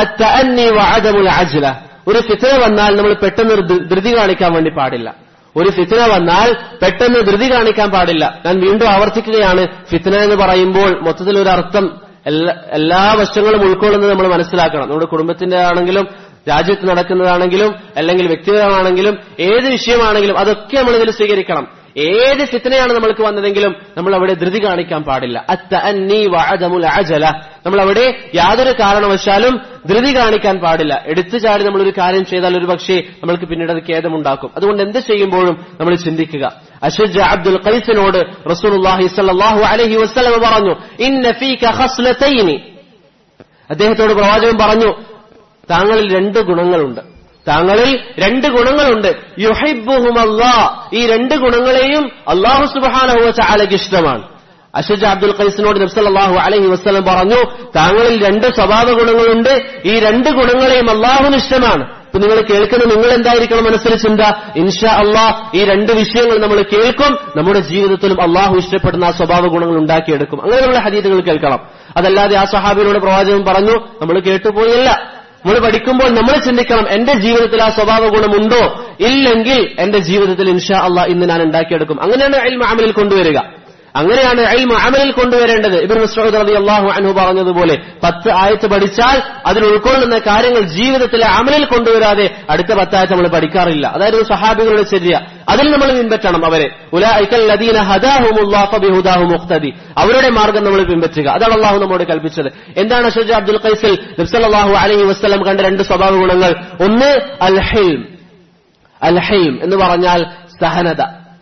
അജ്ല ഒരു ഫിത്തന വന്നാൽ നമ്മൾ പെട്ടെന്ന് ധൃതി കാണിക്കാൻ വേണ്ടി പാടില്ല ഒരു ഫിത്തന വന്നാൽ പെട്ടെന്ന് ധൃതി കാണിക്കാൻ പാടില്ല ഞാൻ വീണ്ടും ആവർത്തിക്കുകയാണ് ഫിത്തന എന്ന് പറയുമ്പോൾ മൊത്തത്തിൽ ഒരു അർത്ഥം എല്ലാ എല്ലാ വശങ്ങളും ഉൾക്കൊള്ളുന്നത് നമ്മൾ മനസ്സിലാക്കണം നമ്മുടെ കുടുംബത്തിന്റെ ആണെങ്കിലും രാജ്യത്ത് നടക്കുന്നതാണെങ്കിലും അല്ലെങ്കിൽ വ്യക്തിപരമാണെങ്കിലും ഏത് വിഷയമാണെങ്കിലും അതൊക്കെ നമ്മൾ ഇതിൽ സ്വീകരിക്കണം ഏത് ഫിത്തനയാണ് നമ്മൾക്ക് വന്നതെങ്കിലും നമ്മൾ അവിടെ ധൃതി കാണിക്കാൻ പാടില്ല അത്തഅന്നി വഅദമുൽ അജല നമ്മൾ അവിടെ യാതൊരു കാരണവശാലും ധൃതി കാണിക്കാൻ പാടില്ല എടുത്തു ചാടി നമ്മൾ ഒരു കാര്യം ചെയ്താൽ ഒരു പക്ഷേ നമ്മൾക്ക് പിന്നീട് അത് ഖേദമുണ്ടാക്കും അതുകൊണ്ട് എന്ത് ചെയ്യുമ്പോഴും നമ്മൾ ചിന്തിക്കുക അഷജ് അബ്ദുൽ ഖൈസിനോട് റസൂലുള്ളാഹി സ്വല്ലല്ലാഹു അലൈഹി വസല്ലം പറഞ്ഞു ഇന്ന ഫീക ഖസ്ലതൈനി അദ്ദേഹത്തോട് പ്രവാചകൻ പറഞ്ഞു താങ്കളിൽ രണ്ട് ഗുണങ്ങളുണ്ട് താങ്കളിൽ രണ്ട് ഗുണങ്ങളുണ്ട് യുഹിബുഹുമല്ലാ ഈ രണ്ട് ഗുണങ്ങളെയും അള്ളാഹു സുബാനഹുവ ചാലക്ക് ഇഷ്ടമാണ് അഷജ് അബ്ദുൽ ഖൈസിനോട് നബ്സല്ലാഹു അലൈഹി വസ്ലം പറഞ്ഞു താങ്കളിൽ രണ്ട് സ്വഭാവ ഗുണങ്ങളുണ്ട് ഈ രണ്ട് ഗുണങ്ങളെയും അള്ളാഹുവിന് ഇഷ്ടമാണ് ഇപ്പൊ നിങ്ങൾ കേൾക്കുന്ന നിങ്ങൾ എന്തായിരിക്കണം മനസ്സിൽ ചിന്ത ഇൻഷാ അള്ളാഹ് ഈ രണ്ട് വിഷയങ്ങൾ നമ്മൾ കേൾക്കും നമ്മുടെ ജീവിതത്തിലും അള്ളാഹു ഇഷ്ടപ്പെടുന്ന ആ സ്വഭാവ ഗുണങ്ങൾ ഉണ്ടാക്കിയെടുക്കും അങ്ങനെ നമ്മൾ ഹദീദുകൾ കേൾക്കണം അതല്ലാതെ ആ സഹാബിയോട് പ്രവാചകൻ പറഞ്ഞു നമ്മൾ കേട്ടുപോയല്ല നമ്മൾ പഠിക്കുമ്പോൾ നമ്മൾ ചിന്തിക്കണം എന്റെ ജീവിതത്തിൽ ആ സ്വഭാവ ഗുണമുണ്ടോ ഇല്ലെങ്കിൽ എന്റെ ജീവിതത്തിൽ ഇൻഷാ അള്ളാഹ് ഇന്ന് ഞാൻ ഉണ്ടാക്കിയെടുക്കും അങ്ങനെയാണ് അൽമ അമലിൽ കൊണ്ടുവരിക അങ്ങനെയാണ് അൽമ അമലിൽ കൊണ്ടുവരേണ്ടത് ഇബിൻ മസ്ഊദ് റതി അള്ളാഹു അൻഹു പറഞ്ഞതുപോലെ പത്ത് ആയത്ത് പഠിച്ചാൽ അതിൽ ഉൾക്കൊള്ളുന്ന കാര്യങ്ങൾ ജീവിതത്തിലെ അമലിൽ കൊണ്ടുവരാതെ അടുത്ത പത്തായത്ത് നമ്മൾ പഠിക്കാറില്ല അതായത് സഹാബികളുടെ ചര്യ അതിൽ നമ്മൾ പിൻപറ്റണം അവരെ ഉലൈക്കല്ലദീന ഹദാഹുമുല്ലാഹു ബിഹുദാഹു മുഖ്തദി അവരുടെ മാർഗം നമ്മൾ പിൻപറ്റുക അതാണ് അള്ളാഹു നമ്മോട് കൽപ്പിച്ചത് എന്താണ് ഷജ അബ്ദുൽ ഖൈസിൽ നബ്സല്ലാഹു അലൈഹി വസ്ലം കണ്ട രണ്ട് സ്വഭാവ ഗുണങ്ങൾ ഒന്ന് അൽ ഹെൽം അൽ ഹെൽം എന്ന് പറഞ്ഞാൽ സഹനത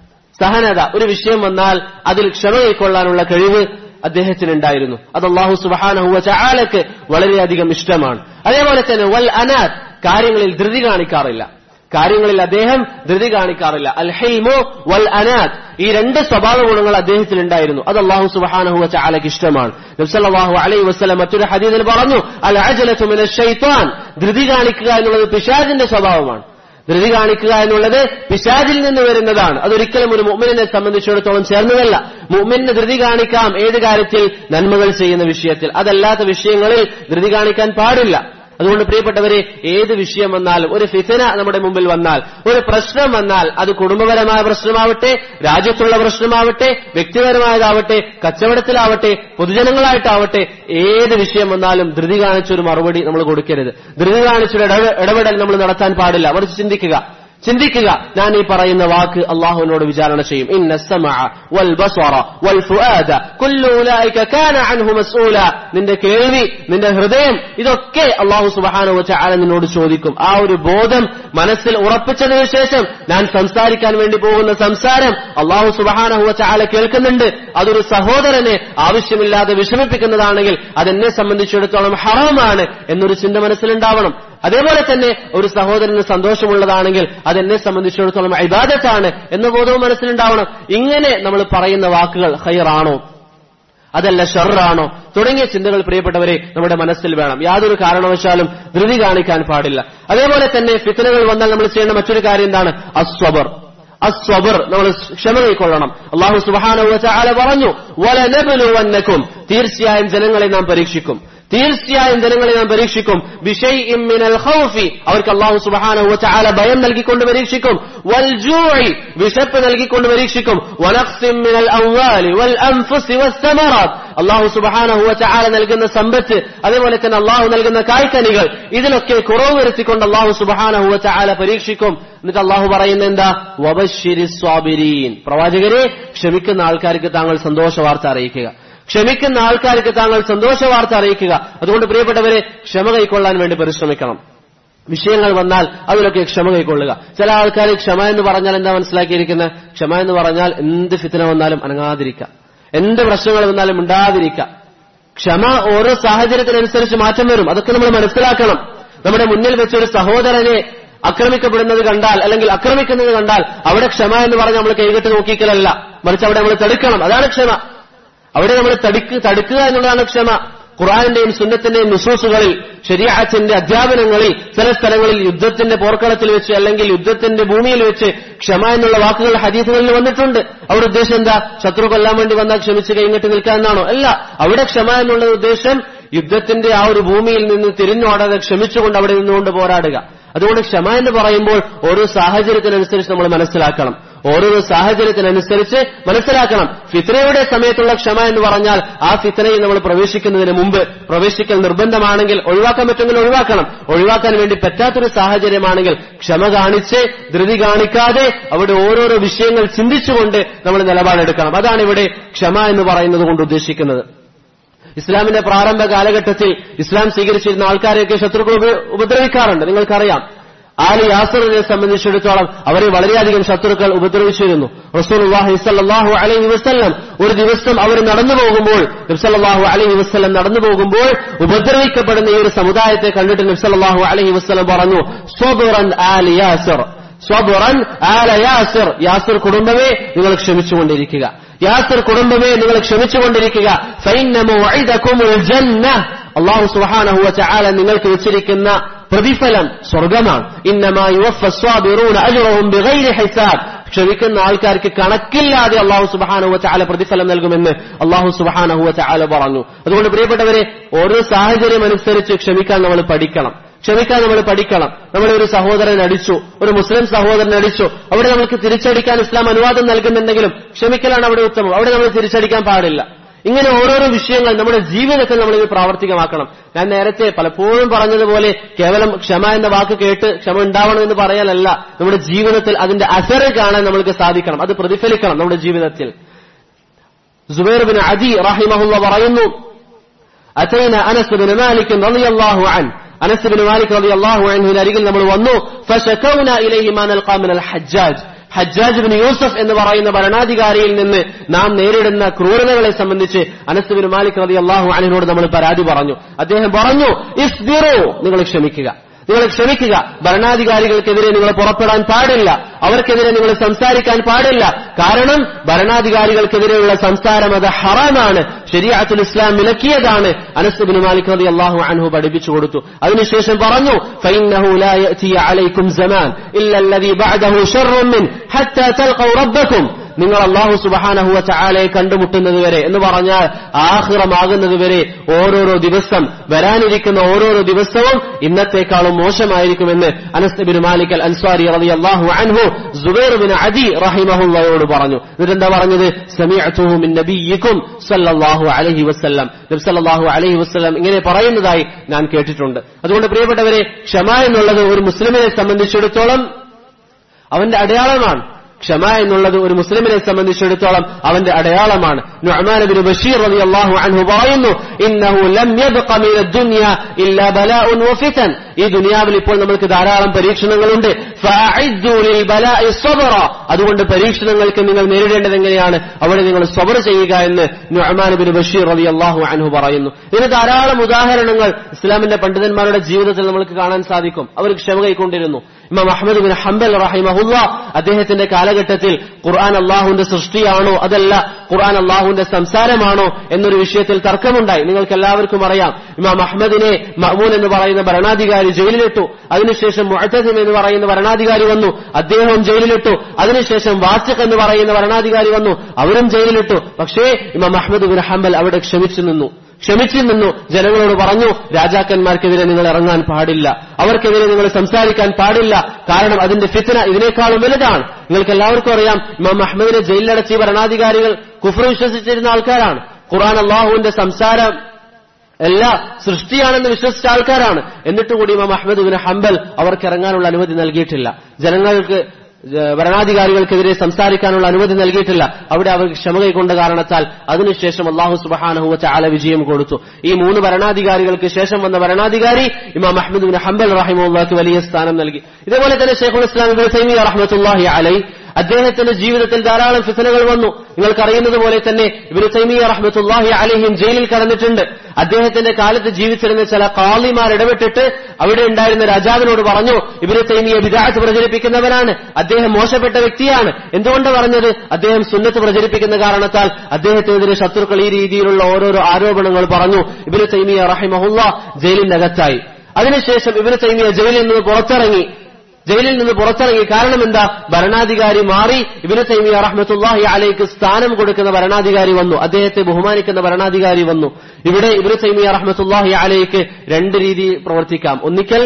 സഹനത ഒരു വിഷയം വന്നാൽ അതിൽ ക്ഷമ കൈക്കൊള്ളാനുള്ള കഴിവ് അദ്ദേഹത്തിനുണ്ടായിരുന്നു അത് അള്ളാഹു സുബാനഹുവ ചാലക്ക് വളരെയധികം ഇഷ്ടമാണ് അതേപോലെ തന്നെ വൽ അനാഥ് കാര്യങ്ങളിൽ ധൃതി കാണിക്കാറില്ല കാര്യങ്ങളിൽ അദ്ദേഹം ധൃതി കാണിക്കാറില്ല അൽ ഹെൽമോ വൽ അനാഥ് ഈ രണ്ട് സ്വഭാവ ഗുണങ്ങൾ അദ്ദേഹത്തിനുണ്ടായിരുന്നു അത് അള്ളാഹു സുബാനഹുവ ചാലക്ക് ഇഷ്ടമാണ് നബ്സല്ലാഹു അലൈ വസ്ലം മറ്റൊരു ഹദീദിൽ പറഞ്ഞു അൽ അജലത്തുമിന ഷൈത്താൻ ധൃതി കാണിക്കുക എന്നുള്ളത് പിശാജിന്റെ സ്വഭാവമാണ് ധൃതി കാണിക്കുക എന്നുള്ളത് പിശാജിൽ നിന്ന് വരുന്നതാണ് അതൊരിക്കലും ഒരു മുഅ്മിനെ സംബന്ധിച്ചിടത്തോളം ചേർന്നതല്ല മുഅ്മിന് ധൃതി കാണിക്കാം ഏത് കാര്യത്തിൽ നന്മകൾ ചെയ്യുന്ന വിഷയത്തിൽ അതല്ലാത്ത വിഷയങ്ങളിൽ ധൃതി കാണിക്കാൻ പാടില്ല അതുകൊണ്ട് പ്രിയപ്പെട്ടവരെ ഏത് വിഷയം വന്നാലും ഒരു ഫിസന നമ്മുടെ മുമ്പിൽ വന്നാൽ ഒരു പ്രശ്നം വന്നാൽ അത് കുടുംബപരമായ പ്രശ്നമാവട്ടെ രാജ്യത്തുള്ള പ്രശ്നമാവട്ടെ വ്യക്തിപരമായതാവട്ടെ കച്ചവടത്തിലാവട്ടെ പൊതുജനങ്ങളായിട്ടാവട്ടെ ഏത് വിഷയം വന്നാലും ധൃതി കാണിച്ചൊരു മറുപടി നമ്മൾ കൊടുക്കരുത് ധൃതി കാണിച്ചൊരു ഇടപെടൽ നമ്മൾ നടത്താൻ പാടില്ല മറിച്ച് ചിന്തിക്കുക ചിന്തിക്കുക ഞാൻ ഈ പറയുന്ന വാക്ക് അള്ളാഹുവിനോട് വിചാരണ ചെയ്യും ഇന്ന സമഅ വൽ ബസറ വൽ ഫുആദ കുല്ലു ഉലൈക കാന അൻഹു മസ്ഊല നിന്റെ കേൾവി നിന്റെ ഹൃദയം ഇതൊക്കെ അള്ളാഹു സുബ്ഹാനഹു വതആല നിന്നോട് ചോദിക്കും ആ ഒരു ബോധം മനസ്സിൽ ഉറപ്പിച്ചതിനു ശേഷം ഞാൻ സംസാരിക്കാൻ വേണ്ടി പോകുന്ന സംസാരം അള്ളാഹു സുബ്ഹാനഹു വതആല കേൾക്കുന്നുണ്ട് അതൊരു സഹോദരനെ ആവശ്യമില്ലാതെ വിഷമിപ്പിക്കുന്നതാണെങ്കിൽ അതെന്നെ സംബന്ധിച്ചിടത്തോളം ഹറാമാണ് എന്നൊരു ചിന്ത മനസ്സിലുണ്ടാവണം അതേപോലെ തന്നെ ഒരു സഹോദരന് സന്തോഷമുള്ളതാണെങ്കിൽ അതെന്നെ സംബന്ധിച്ചിടത്തോളം ഇബാദത്താണ് എന്ന ബോധവും മനസ്സിലുണ്ടാവണം ഇങ്ങനെ നമ്മൾ പറയുന്ന വാക്കുകൾ ഹൈറാണോ അതല്ല ഷെറാണോ തുടങ്ങിയ ചിന്തകൾ പ്രിയപ്പെട്ടവരെ നമ്മുടെ മനസ്സിൽ വേണം യാതൊരു കാരണവശാലും ധൃതി കാണിക്കാൻ പാടില്ല അതേപോലെ തന്നെ ഫിത്തനകൾ വന്നാൽ നമ്മൾ ചെയ്യേണ്ട മറ്റൊരു കാര്യം എന്താണ് അസ്വബർ അസ്വബർ നമ്മൾ ക്ഷമ കൈക്കൊള്ളണം അള്ളാഹു സുബാന പറഞ്ഞു വലനബലുവന്നക്കും തീർച്ചയായും ജനങ്ങളെ നാം പരീക്ഷിക്കും തീർച്ചയായും ജനങ്ങളെ നാം പരീക്ഷിക്കും ബിഷൈഇം മിനൽ ഖൗഫി അവർക്ക് അല്ലാഹു സുബ്ഹാനഹു വതആല ഭയം നൽകിക്കൊണ്ട് പരീക്ഷിക്കും വൽ ജൂഇ വിശപ്പ് നൽകിക്കൊണ്ട് പരീക്ഷിക്കും വനഖ്സിം മിനൽ അംവാലി വൽ അൻഫുസി വസ്സമറാത്ത് അല്ലാഹു സുബ്ഹാനഹു വതആല നൽകുന്ന സമ്പത്ത് അതേപോലെ തന്നെ അല്ലാഹു നൽകുന്ന കായ്ക്കനികൾ ഇതിലൊക്കെ കുറവ് വരുത്തിക്കൊണ്ട് അല്ലാഹു സുബ്ഹാനഹു വതആല പരീക്ഷിക്കും എന്നിട്ട് അള്ളാഹു പറയുന്ന എന്താ വബശ്ശിരി സ്വാബിരീൻ പ്രവാചകരെ ക്ഷമിക്കുന്ന ആൾക്കാർക്ക് താങ്കൾ സന്തോഷ വാർത്ത അറിയിക്കുക ക്ഷമിക്കുന്ന ആൾക്കാർക്ക് താങ്കൾ സന്തോഷ വാർത്ത അറിയിക്കുക അതുകൊണ്ട് പ്രിയപ്പെട്ടവരെ ക്ഷമ കൈക്കൊള്ളാൻ വേണ്ടി പരിശ്രമിക്കണം വിഷയങ്ങൾ വന്നാൽ അതിലൊക്കെ ക്ഷമ കൈക്കൊള്ളുക ചില ആൾക്കാർ ക്ഷമ എന്ന് പറഞ്ഞാൽ എന്താ മനസ്സിലാക്കിയിരിക്കുന്നത് ക്ഷമ എന്ന് പറഞ്ഞാൽ എന്ത് ഫിത്തന വന്നാലും അനങ്ങാതിരിക്കുക എന്ത് പ്രശ്നങ്ങൾ വന്നാലും ഉണ്ടാതിരിക്കുക ക്ഷമ ഓരോ സാഹചര്യത്തിനനുസരിച്ച് മാറ്റം വരും അതൊക്കെ നമ്മൾ മനസ്സിലാക്കണം നമ്മുടെ മുന്നിൽ വെച്ചൊരു സഹോദരനെ ആക്രമിക്കപ്പെടുന്നത് കണ്ടാൽ അല്ലെങ്കിൽ ആക്രമിക്കുന്നത് കണ്ടാൽ അവിടെ ക്ഷമ എന്ന് പറഞ്ഞ് നമ്മൾ കൈകെട്ട് നോക്കിക്കലല്ല മറിച്ച് അവിടെ നമ്മൾ തടുക്കണം അതാണ് ക്ഷമ അവിടെ നമ്മൾ തടുക്ക് തടുക്കുക എന്നുള്ളതാണ് ക്ഷമ ഖുറാനിന്റെയും സുന്നത്തിന്റെയും നിസൂസുകളിൽ ശരിയാച്ചന്റെ അധ്യാപനങ്ങളിൽ ചില സ്ഥലങ്ങളിൽ യുദ്ധത്തിന്റെ പോർക്കളത്തിൽ വെച്ച് അല്ലെങ്കിൽ യുദ്ധത്തിന്റെ ഭൂമിയിൽ വെച്ച് ക്ഷമ എന്നുള്ള വാക്കുകൾ ഹദീസുകളിൽ വന്നിട്ടുണ്ട് അവിടെ ഉദ്ദേശം എന്താ ശത്രു കൊല്ലാൻ വേണ്ടി വന്നാൽ ക്ഷമിച്ച് കൈങ്ങട്ട് നിൽക്കുക എന്നാണോ അല്ല അവിടെ ക്ഷമ എന്നുള്ള ഉദ്ദേശം യുദ്ധത്തിന്റെ ആ ഒരു ഭൂമിയിൽ നിന്ന് തിരിഞ്ഞോടാതെ ക്ഷമിച്ചുകൊണ്ട് അവിടെ നിന്നുകൊണ്ട് പോരാടുക അതുകൊണ്ട് ക്ഷമ എന്ന് പറയുമ്പോൾ ഓരോ സാഹചര്യത്തിനനുസരിച്ച് നമ്മൾ മനസ്സിലാക്കണം ഓരോരോ സാഹചര്യത്തിനനുസരിച്ച് മനസ്സിലാക്കണം ഫിത്രയുടെ സമയത്തുള്ള ക്ഷമ എന്ന് പറഞ്ഞാൽ ആ ഫിത്രയിൽ നമ്മൾ പ്രവേശിക്കുന്നതിന് മുമ്പ് പ്രവേശിക്കൽ നിർബന്ധമാണെങ്കിൽ ഒഴിവാക്കാൻ പറ്റുമെങ്കിൽ ഒഴിവാക്കണം ഒഴിവാക്കാൻ വേണ്ടി പറ്റാത്തൊരു സാഹചര്യമാണെങ്കിൽ ക്ഷമ കാണിച്ച് ധൃതി കാണിക്കാതെ അവിടെ ഓരോരോ വിഷയങ്ങൾ ചിന്തിച്ചുകൊണ്ട് നമ്മൾ നിലപാടെടുക്കണം അതാണ് ഇവിടെ ക്ഷമ എന്ന് പറയുന്നത് കൊണ്ട് ഉദ്ദേശിക്കുന്നത് ഇസ്ലാമിന്റെ പ്രാരംഭ കാലഘട്ടത്തിൽ ഇസ്ലാം സ്വീകരിച്ചിരുന്ന ആൾക്കാരെയൊക്കെ ശത്രുക്കൾ ഉപ- ഉപദ്രവിക്കാറുണ്ട് നിങ്ങൾക്കറിയാം ആലി യാസറിനെ സംബന്ധിച്ചിടത്തോളം അവരെ വളരെയധികം ശത്രുക്കൾ ഉപദ്രവിച്ചിരുന്നു റസൂലുള്ളാഹി സ്വല്ലല്ലാഹു അലൈഹി വസല്ലം ഒരു ദിവസം അവർ നടന്നു പോകുമ്പോൾ നബ്സല്ലാഹു അലൈഹി വസല്ലം നടന്നു പോകുമ്പോൾ ഉപദ്രവിക്കപ്പെടുന്ന ഈ ഒരു സമുദായത്തെ കണ്ടിട്ട് നബ്സല്ലാഹു അലൈഹി വസല്ലം പറഞ്ഞു സ്വബുറൻ ആലി യാസർ സ്വബുറൻ ആല യാസിർ യാസിർ കുടുംബമേ നിങ്ങൾ ക്ഷമിച്ചുകൊണ്ടിരിക്കുക യാസിർ കുടുംബമേ നിങ്ങൾ ക്ഷമിച്ചുകൊണ്ടിരിക്കുക ഫൈന്ന മൗഇദകുമുൽ ജന്ന അല്ലാഹു സുബ്ഹാനഹു വ തആല നിങ്ങൾക്ക് വെച്ചിരിക്കുന്ന പ്രതിഫലം സ്വർഗമാണ് ഇന്നമാ യുവഫ സ്വാബിറൂന അജ്റഹും ബിഗൈരി ഹിസാബ് ക്ഷമിക്കുന്ന ആൾക്കാർക്ക് കണക്കില്ലാതെ അള്ളാഹു സുബഹാനഹു വ തആല പ്രതിഫലം നൽകുമെന്ന് അള്ളാഹു സുബഹാനഹു വ തആല പറഞ്ഞു അതുകൊണ്ട് പ്രിയപ്പെട്ടവരെ ഓരോ സാഹചര്യം അനുസരിച്ച് ക്ഷമിക്കാൻ നമ്മൾ പഠിക്കണം ക്ഷമിക്കാൻ നമ്മൾ പഠിക്കണം നമ്മുടെ ഒരു സഹോദരൻ അടിച്ചു ഒരു മുസ്ലിം സഹോദരൻ അടിച്ചു അവിടെ നമുക്ക് തിരിച്ചടിക്കാൻ ഇസ്ലാം അനുവാദം നൽകുന്നുണ്ടെങ്കിലും ക്ഷമിക്കലാണ് അവിടെ ഉത്തമം അവിടെ നമ്മൾ തിരിച്ചടിക്കാൻ പാടില്ല ഇങ്ങനെ ഓരോരോ വിഷയങ്ങൾ നമ്മുടെ ജീവിതത്തിൽ നമ്മൾ ഇത് പ്രാവർത്തികമാക്കണം ഞാൻ നേരത്തെ പലപ്പോഴും പറഞ്ഞതുപോലെ കേവലം ക്ഷമ എന്ന വാക്ക് കേട്ട് ക്ഷമ ഉണ്ടാവണം എന്ന് പറയാനല്ല നമ്മുടെ ജീവിതത്തിൽ അതിന്റെ അസറ് കാണാൻ നമ്മൾക്ക് സാധിക്കണം അത് പ്രതിഫലിക്കണം നമ്മുടെ ജീവിതത്തിൽ സുബൈർ ബിൻ അദി റഹിമഹുള്ള പറയുന്നു أتينا أنس بن مالك رضي الله عنه أنس بن مالك رضي الله عنه അരികിൽ നമ്മൾ വന്നു فشكونا إليه ما نلقى من الحجاج ഹജ്ജാജ് ബിൻ യൂസഫ് എന്ന് പറയുന്ന ഭരണാധികാരിയിൽ നിന്ന് നാം നേരിടുന്ന ക്രൂരതകളെ സംബന്ധിച്ച് അനസ് ബിൻ മാലിക് റതി അള്ളാഹു അനിനോട് നമ്മൾ പരാതി പറഞ്ഞു അദ്ദേഹം പറഞ്ഞു ഇസ്ബിറു നിങ്ങൾ ക്ഷമിക്കുക നിങ്ങൾ ക്ഷമിക്കുക ഭരണാധികാരികൾക്കെതിരെ നിങ്ങൾ പുറപ്പെടാൻ പാടില്ല അവർക്കെതിരെ നിങ്ങൾ സംസാരിക്കാൻ പാടില്ല കാരണം ഭരണാധികാരികൾക്കെതിരെയുള്ള സംസാരം അത് ഹറാമാണ് ശരിയാത്തുൽ ഇസ്ലാം വിലക്കിയതാണ് അനസ് ബിൻ മാലിക് റതി അള്ളാഹു അൻഹു പഠിപ്പിച്ചു കൊടുത്തു അതിനുശേഷം പറഞ്ഞു فإنه لا يأتي عليكم زمان إلا الذي بعده شر من حتى تلقوا ربكم നിങ്ങൾ അള്ളാഹു സുബഹാനഹുവ ചാലയെ കണ്ടുമുട്ടുന്നത് വരെ എന്ന് പറഞ്ഞാൽ ആഹ്റമാകുന്നത് വരെ ഓരോരോ ദിവസം വരാനിരിക്കുന്ന ഓരോരോ ദിവസവും ഇന്നത്തെക്കാളും മോശമായിരിക്കുമെന്ന് അനസ് ബിൻ മാലിക് അൽ അൻസ്വാരി റളി അള്ളാഹു അൻഹു സുബൈർ ബിൻ അദി റഹിമഹുള്ളയോട് പറഞ്ഞു എന്നിട്ടെന്താ പറഞ്ഞത് സമീഅതുഹു മിൻ നബിയിക്കും സല്ലല്ലാഹു അലൈഹി വസല്ലം നബി സല്ലല്ലാഹു അലൈഹി വസല്ലം ഇങ്ങനെ പറയുന്നതായി ഞാൻ കേട്ടിട്ടുണ്ട് അതുകൊണ്ട് പ്രിയപ്പെട്ടവരെ ക്ഷമ എന്നുള്ളത് ഒരു മുസ്ലിമിനെ സംബന്ധിച്ചിടത്തോളം അവന്റെ അടയാളമാണ് ക്ഷമ എന്നുള്ളത് ഒരു മുസ്ലിമിനെ സംബന്ധിച്ചിടത്തോളം അവന്റെ അടയാളമാണ് നുഅ്മാൻ ബിൻ ബഷീർ റളിയല്ലാഹു അൻഹു പറയുന്നു ഇന്നഹു ലം യബ്ഖ മിന ദുനിയ ഇല്ലാ ബലാഉൻ വഫിതൻ ഈ ദുനിയാവിൽ ഇപ്പോൾ നമുക്ക് ധാരാളം പരീക്ഷണങ്ങളുണ്ട് ഫഅഇദ്ദു ലിൽ ബലാഇ സബ്റ അതുകൊണ്ട് പരീക്ഷണങ്ങൾക്ക് നിങ്ങൾ നേരിടേണ്ടത് എങ്ങനെയാണ് അവിടെ നിങ്ങൾ സബർ ചെയ്യുക എന്ന് നുഅ്മാൻ ബിൻ ബഷീർ റളിയല്ലാഹു അൻഹു പറയുന്നു ഇതിന് ധാരാളം ഉദാഹരണങ്ങൾ ഇസ്ലാമിന്റെ പണ്ഡിതന്മാരുടെ ജീവിതത്തിൽ നമുക്ക് കാണാൻ സാധിക്കും അവർ ക്ഷമ കൈക്കൊണ്ടിരുന്നു ഇമാം അഹമ്മദ് ബിൻ ഹംബൽ റഹിമഹുല്ല അദ്ദേഹത്തിന്റെ കാലഘട്ടത്തിൽ ഖുർആൻ അള്ളാഹുവിന്റെ സൃഷ്ടിയാണോ അതല്ല ഖുർആൻ അള്ളാഹുവിന്റെ സംസാരമാണോ എന്നൊരു വിഷയത്തിൽ തർക്കമുണ്ടായി നിങ്ങൾക്ക് എല്ലാവർക്കും അറിയാം ഇമാം അഹമ്മദിനെ മഹ്മൂൻ എന്ന് പറയുന്ന ഭരണാധികാരി ജയിലിലിട്ടു അതിനുശേഷം മുഅത്തസിം എന്ന് പറയുന്ന ഭരണാധികാരി വന്നു അദ്ദേഹവും ജയിലിലിട്ടു അതിനുശേഷം വാസിഖ് എന്ന് പറയുന്ന ഭരണാധികാരി വന്നു അവരും ജയിലിലിട്ടു പക്ഷേ ഇമാം അഹമ്മദ് ബിൻ ഹംബൽ അവിടെ ക്ഷമിച്ചു നിന്നു ക്ഷമിച്ചു നിന്നു ജനങ്ങളോട് പറഞ്ഞു രാജാക്കന്മാർക്കെതിരെ നിങ്ങൾ ഇറങ്ങാൻ പാടില്ല അവർക്കെതിരെ നിങ്ങൾ സംസാരിക്കാൻ പാടില്ല കാരണം അതിന്റെ ഫിത്തന ഇതിനേക്കാളും വലുതാണ് നിങ്ങൾക്ക് എല്ലാവർക്കും അറിയാം ഇമാം അഹമ്മദിനെ ജയിലിലടച്ച ഈ ഭരണാധികാരികൾ കുഫർ വിശ്വസിച്ചിരുന്ന ആൾക്കാരാണ് ഖുർആൻ അള്ളാഹുവിന്റെ സംസാരം എല്ലാ സൃഷ്ടിയാണെന്ന് വിശ്വസിച്ച ആൾക്കാരാണ് എന്നിട്ട് കൂടി ഇമാം അഹമ്മദ് ബിൻ ഹംബൽ അവർക്ക് ഇറങ്ങാനുള്ള അനുമതി നൽകിയിട്ടില്ല ജനങ്ങൾക്ക് ഭരണാധികാരികൾക്കെതിരെ സംസാരിക്കാനുള്ള അനുമതി നൽകിയിട്ടില്ല അവിടെ അവർ ക്ഷമ കൈക്കൊണ്ട കാരണത്താൽ അതിനുശേഷം അള്ളാഹു സുബഹാനഹുവ ചാല വിജയം കൊടുത്തു ഈ മൂന്ന് ഭരണാധികാരികൾക്ക് ശേഷം വന്ന ഭരണാധികാരി ഇമാം അഹമ്മദ് ബിൻ ഹംബൽ റഹിമുള്ളാക്ക് വലിയ സ്ഥാനം നൽകി ഇതേപോലെ തന്നെ ഷെയ്ഖുൽ ഇസ്ലാം ഇബ്നു തൈമിയ റഹ്മത്തുള്ളാഹി അലൈ അദ്ദേഹത്തിന്റെ ജീവിതത്തിൽ ധാരാളം ഫിസനകൾ വന്നു നിങ്ങൾക്കറിയുന്നത് പോലെ തന്നെ ഇബിന് തൈമിയ റഹ്മത്തുല്ലാഹി അലിഹിം ജയിലിൽ കടന്നിട്ടുണ്ട് അദ്ദേഹത്തിന്റെ കാലത്ത് ജീവിച്ചിരുന്ന ചില കാളിമാർ ഇടപെട്ടിട്ട് അവിടെ ഉണ്ടായിരുന്ന രാജാവിനോട് പറഞ്ഞു ഇബിന് തൈമിയ വിദാഹത്ത് പ്രചരിപ്പിക്കുന്നവരാണ് അദ്ദേഹം മോശപ്പെട്ട വ്യക്തിയാണ് എന്തുകൊണ്ട് പറഞ്ഞത് അദ്ദേഹം സുന്നത്ത് പ്രചരിപ്പിക്കുന്ന കാരണത്താൽ അദ്ദേഹത്തിനെതിരെ ശത്രുക്കൾ ഈ രീതിയിലുള്ള ഓരോരോ ആരോപണങ്ങൾ പറഞ്ഞു ഇബിന് തൈമിയ റഹിമഹുല്ല ജയിലിനകത്തായി അതിനുശേഷം ഇബിന് തൈമിയ ജയിലിൽ നിന്ന് പുറത്തിറങ്ങി ജയിലിൽ നിന്ന് പുറത്തിറങ്ങി കാരണം എന്താ ഭരണാധികാരി മാറി ഇബിന് തൈമിയ റഹ്മത്തുല്ലാഹി അലൈക്ക് സ്ഥാനം കൊടുക്കുന്ന ഭരണാധികാരി വന്നു അദ്ദേഹത്തെ ബഹുമാനിക്കുന്ന ഭരണാധികാരി വന്നു ഇവിടെ ഇബിന് തൈമിയ റഹ്മത്തുല്ലാഹി അലൈക്ക് രണ്ട് രീതി പ്രവർത്തിക്കാം ഒന്നിക്കൽ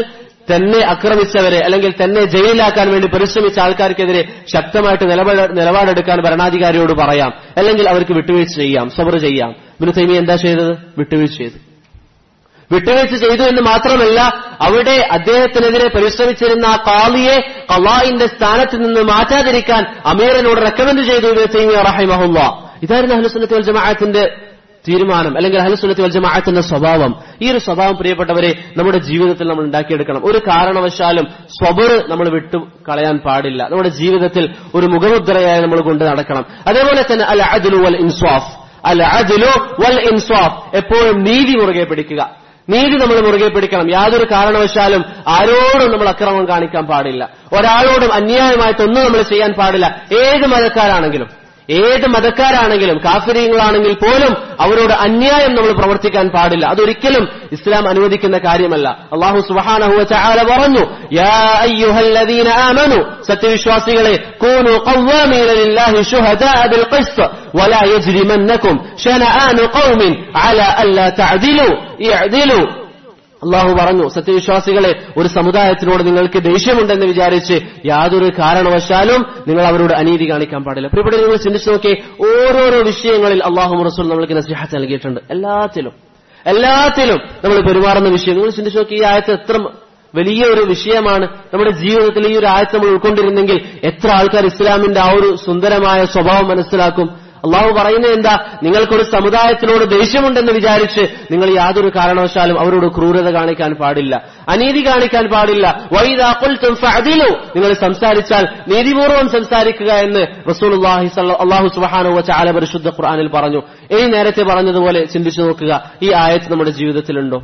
തന്നെ ആക്രമിച്ചവരെ അല്ലെങ്കിൽ തന്നെ ജയിലിലാക്കാൻ വേണ്ടി പരിശ്രമിച്ച ആൾക്കാർക്കെതിരെ ശക്തമായിട്ട് നിലപാട് നിലപാടെടുക്കാൻ ഭരണാധികാരിയോട് പറയാം അല്ലെങ്കിൽ അവർക്ക് വിട്ടുവീഴ്ച ചെയ്യാം സബർ ചെയ്യാം ഇബ്നു തൈമിയ എന്താ ചെയ്തത് വിട്ടുവീഴ്ച ചെയ്തു വിട്ടുവീഴ്ച ചെയ്തു എന്ന് മാത്രമല്ല അവിടെ അദ്ദേഹത്തിനെതിരെ പരിശ്രമിച്ചിരുന്ന ആ കാളിയെ കലായിന്റെ സ്ഥാനത്ത് നിന്ന് മാറ്റാതിരിക്കാൻ അമീറിനോട് റെക്കമെൻഡ് ചെയ്തു ഇബ്നു തൈമിയ റഹിമഹുല്ല ഇതായിരുന്നു അഹ്ലുസുന്നത്തി വൽ ജമാഅത്തിന്റെ തീരുമാനം അല്ലെങ്കിൽ അഹ്ലുസുന്നത്തി വൽ ജമാഅത്തിന്റെ സ്വഭാവം ഈ ഒരു സ്വഭാവം പ്രിയപ്പെട്ടവരെ നമ്മുടെ ജീവിതത്തിൽ നമ്മൾ ഉണ്ടാക്കിയെടുക്കണം ഒരു കാരണവശാലും സ്വബർ നമ്മൾ വിട്ടു കളയാൻ പാടില്ല നമ്മുടെ ജീവിതത്തിൽ ഒരു മുഖമുദ്രയായി നമ്മൾ കൊണ്ട് നടക്കണം അതേപോലെ തന്നെ അൽ അദ്ലു വൽ ഇൻസ്വാഫ് അൽ അദ്ലു വൽ ഇൻസ്വാഫ് എപ്പോഴും നീതി മുറുകെ പിടിക്കുക നീതി നമ്മൾ മുറുകെ പിടിക്കണം യാതൊരു കാരണവശാലും ആരോടും നമ്മൾ അക്രമം കാണിക്കാൻ പാടില്ല ഒരാളോടും അന്യായമായിട്ടൊന്നും നമ്മൾ ചെയ്യാൻ പാടില്ല ഏത് മതക്കാരാണെങ്കിലും ഏത് മതക്കാരാണെങ്കിലും കാഫിര്യങ്ങളാണെങ്കിൽ പോലും അവരോട് അന്യായം നമ്മൾ പ്രവർത്തിക്കാൻ പാടില്ല അതൊരിക്കലും ഇസ്ലാം അനുവദിക്കുന്ന കാര്യമല്ല അള്ളാഹു സുബഹാനഹുവ ചാല പറഞ്ഞു യാ അയ്യുഹല്ലദീന ആമനു സത്യവിശ്വാസികളെ കൂനു ഖവ്വാമീന ലില്ലാഹി ശുഹദാഅ ബിൽ ഖിസ്ത് വലാ യജ്രിമന്നകും ശനആനു ഖൗമിൻ അലാ അല്ലാ തഅദിലു ഇഅദിലു അള്ളാഹു പറഞ്ഞു സത്യവിശ്വാസികളെ ഒരു സമുദായത്തിനോട് നിങ്ങൾക്ക് ദേഷ്യമുണ്ടെന്ന് വിചാരിച്ച് യാതൊരു കാരണവശാലും നിങ്ങൾ അവരോട് അനീതി കാണിക്കാൻ പാടില്ല പ്രിയപ്പെട്ട നിങ്ങൾ ചിന്തിച്ചു നോക്കിയേ ഓരോരോ വിഷയങ്ങളിൽ അള്ളാഹു റസൂൽ നമ്മൾക്ക് നസിഹത്ത് നൽകിയിട്ടുണ്ട് എല്ലാത്തിലും എല്ലാത്തിലും നമ്മൾ പെരുമാറുന്ന വിഷയം നിങ്ങൾ ചിന്തിച്ചു നോക്കി ഈ ആയത്ത് എത്ര വലിയ ഒരു വിഷയമാണ് നമ്മുടെ ജീവിതത്തിൽ ഈ ഒരു ആയത്ത് നമ്മൾ ഉൾക്കൊണ്ടിരുന്നെങ്കിൽ എത്ര ആൾക്കാർ ഇസ്ലാമിന്റെ ആ ഒരു സുന്ദരമായ സ്വഭാവം മനസ്സിലാക്കും അള്ളാഹു പറയുന്നത് എന്താ നിങ്ങൾക്കൊരു സമുദായത്തിനോട് ദേഷ്യമുണ്ടെന്ന് വിചാരിച്ച് നിങ്ങൾ യാതൊരു കാരണവശാലും അവരോട് ക്രൂരത കാണിക്കാൻ പാടില്ല അനീതി കാണിക്കാൻ പാടില്ല വൈദാഖുൽതും ഫഅദിലു നിങ്ങൾ സംസാരിച്ചാൽ നീതിപൂർവ്വം സംസാരിക്കുക എന്ന് റസൂൽ അള്ളാഹു സുബ്ഹാനഹു വതആല പരിശുദ്ധ ഖുർആനിൽ പറഞ്ഞു ഇനി നേരത്തെ പറഞ്ഞതുപോലെ ചിന്തിച്ചു നോക്കുക ഈ ആയത്ത് നമ്മുടെ ജീവിതത്തിലുണ്ടോ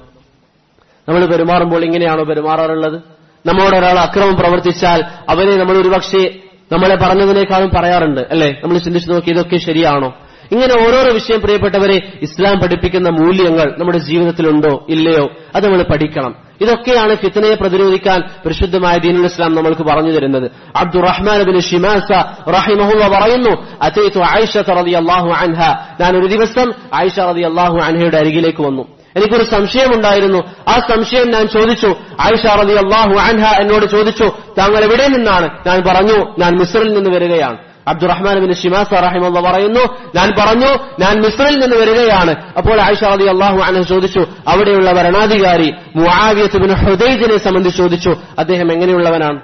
നമ്മൾ പെരുമാറുമ്പോൾ ഇങ്ങനെയാണോ പെരുമാറാറുള്ളത് നമ്മോട് ഒരാൾ അക്രമം പ്രവർത്തിച്ചാൽ അവരെ നമ്മൾ ഒരുപക്ഷെ നമ്മളെ പറഞ്ഞതിനേക്കാളും പറയാറുണ്ട് അല്ലെ നമ്മൾ ചിന്തിച്ചു നോക്കി ഇതൊക്കെ ശരിയാണോ ഇങ്ങനെ ഓരോരോ വിഷയം പ്രിയപ്പെട്ടവരെ ഇസ്ലാം പഠിപ്പിക്കുന്ന മൂല്യങ്ങൾ നമ്മുടെ ജീവിതത്തിലുണ്ടോ ഇല്ലയോ അത് നമ്മൾ പഠിക്കണം ഇതൊക്കെയാണ് ഫിത്തനയെ പ്രതിരോധിക്കാൻ പരിശുദ്ധമായ ദീനുൽ ഇസ്ലാം നമ്മൾക്ക് പറഞ്ഞു തരുന്നത് അബ്ദുറഹ്മാൻ ബിൻ ഷിമാസ റഹിമഹുള്ള പറയുന്നു അത്തൈത്തു ആയിഷ റളിയല്ലാഹു അൻഹ ഞാൻ ഒരു ദിവസം ആയിഷ റളിയല്ലാഹു അൻഹയുടെ അരികിലേക്ക് വന്നു എനിക്കൊരു സംശയമുണ്ടായിരുന്നു ആ സംശയം ഞാൻ ചോദിച്ചു ആയിഷ റതി അള്ളാഹു അൻഹ എന്നോട് ചോദിച്ചു താങ്കൾ എവിടെ നിന്നാണ് ഞാൻ പറഞ്ഞു ഞാൻ മിസ്രിൽ നിന്ന് വരികയാണ് അബ്ദുറഹ്മാൻ ബിൻ ഷിമാസ റഹിമുള്ള പറയുന്നു ഞാൻ പറഞ്ഞു ഞാൻ മിസ്രിൽ നിന്ന് വരികയാണ് അപ്പോൾ ആയിഷ റതി അള്ളാഹു അൻഹ ചോദിച്ചു അവിടെയുള്ള ഭരണാധികാരി മുആവിയത്ത് ബിൻ ഹുദൈജിനെ സംബന്ധിച്ച് ചോദിച്ചു അദ്ദേഹം എങ്ങനെയുള്ളവനാണ്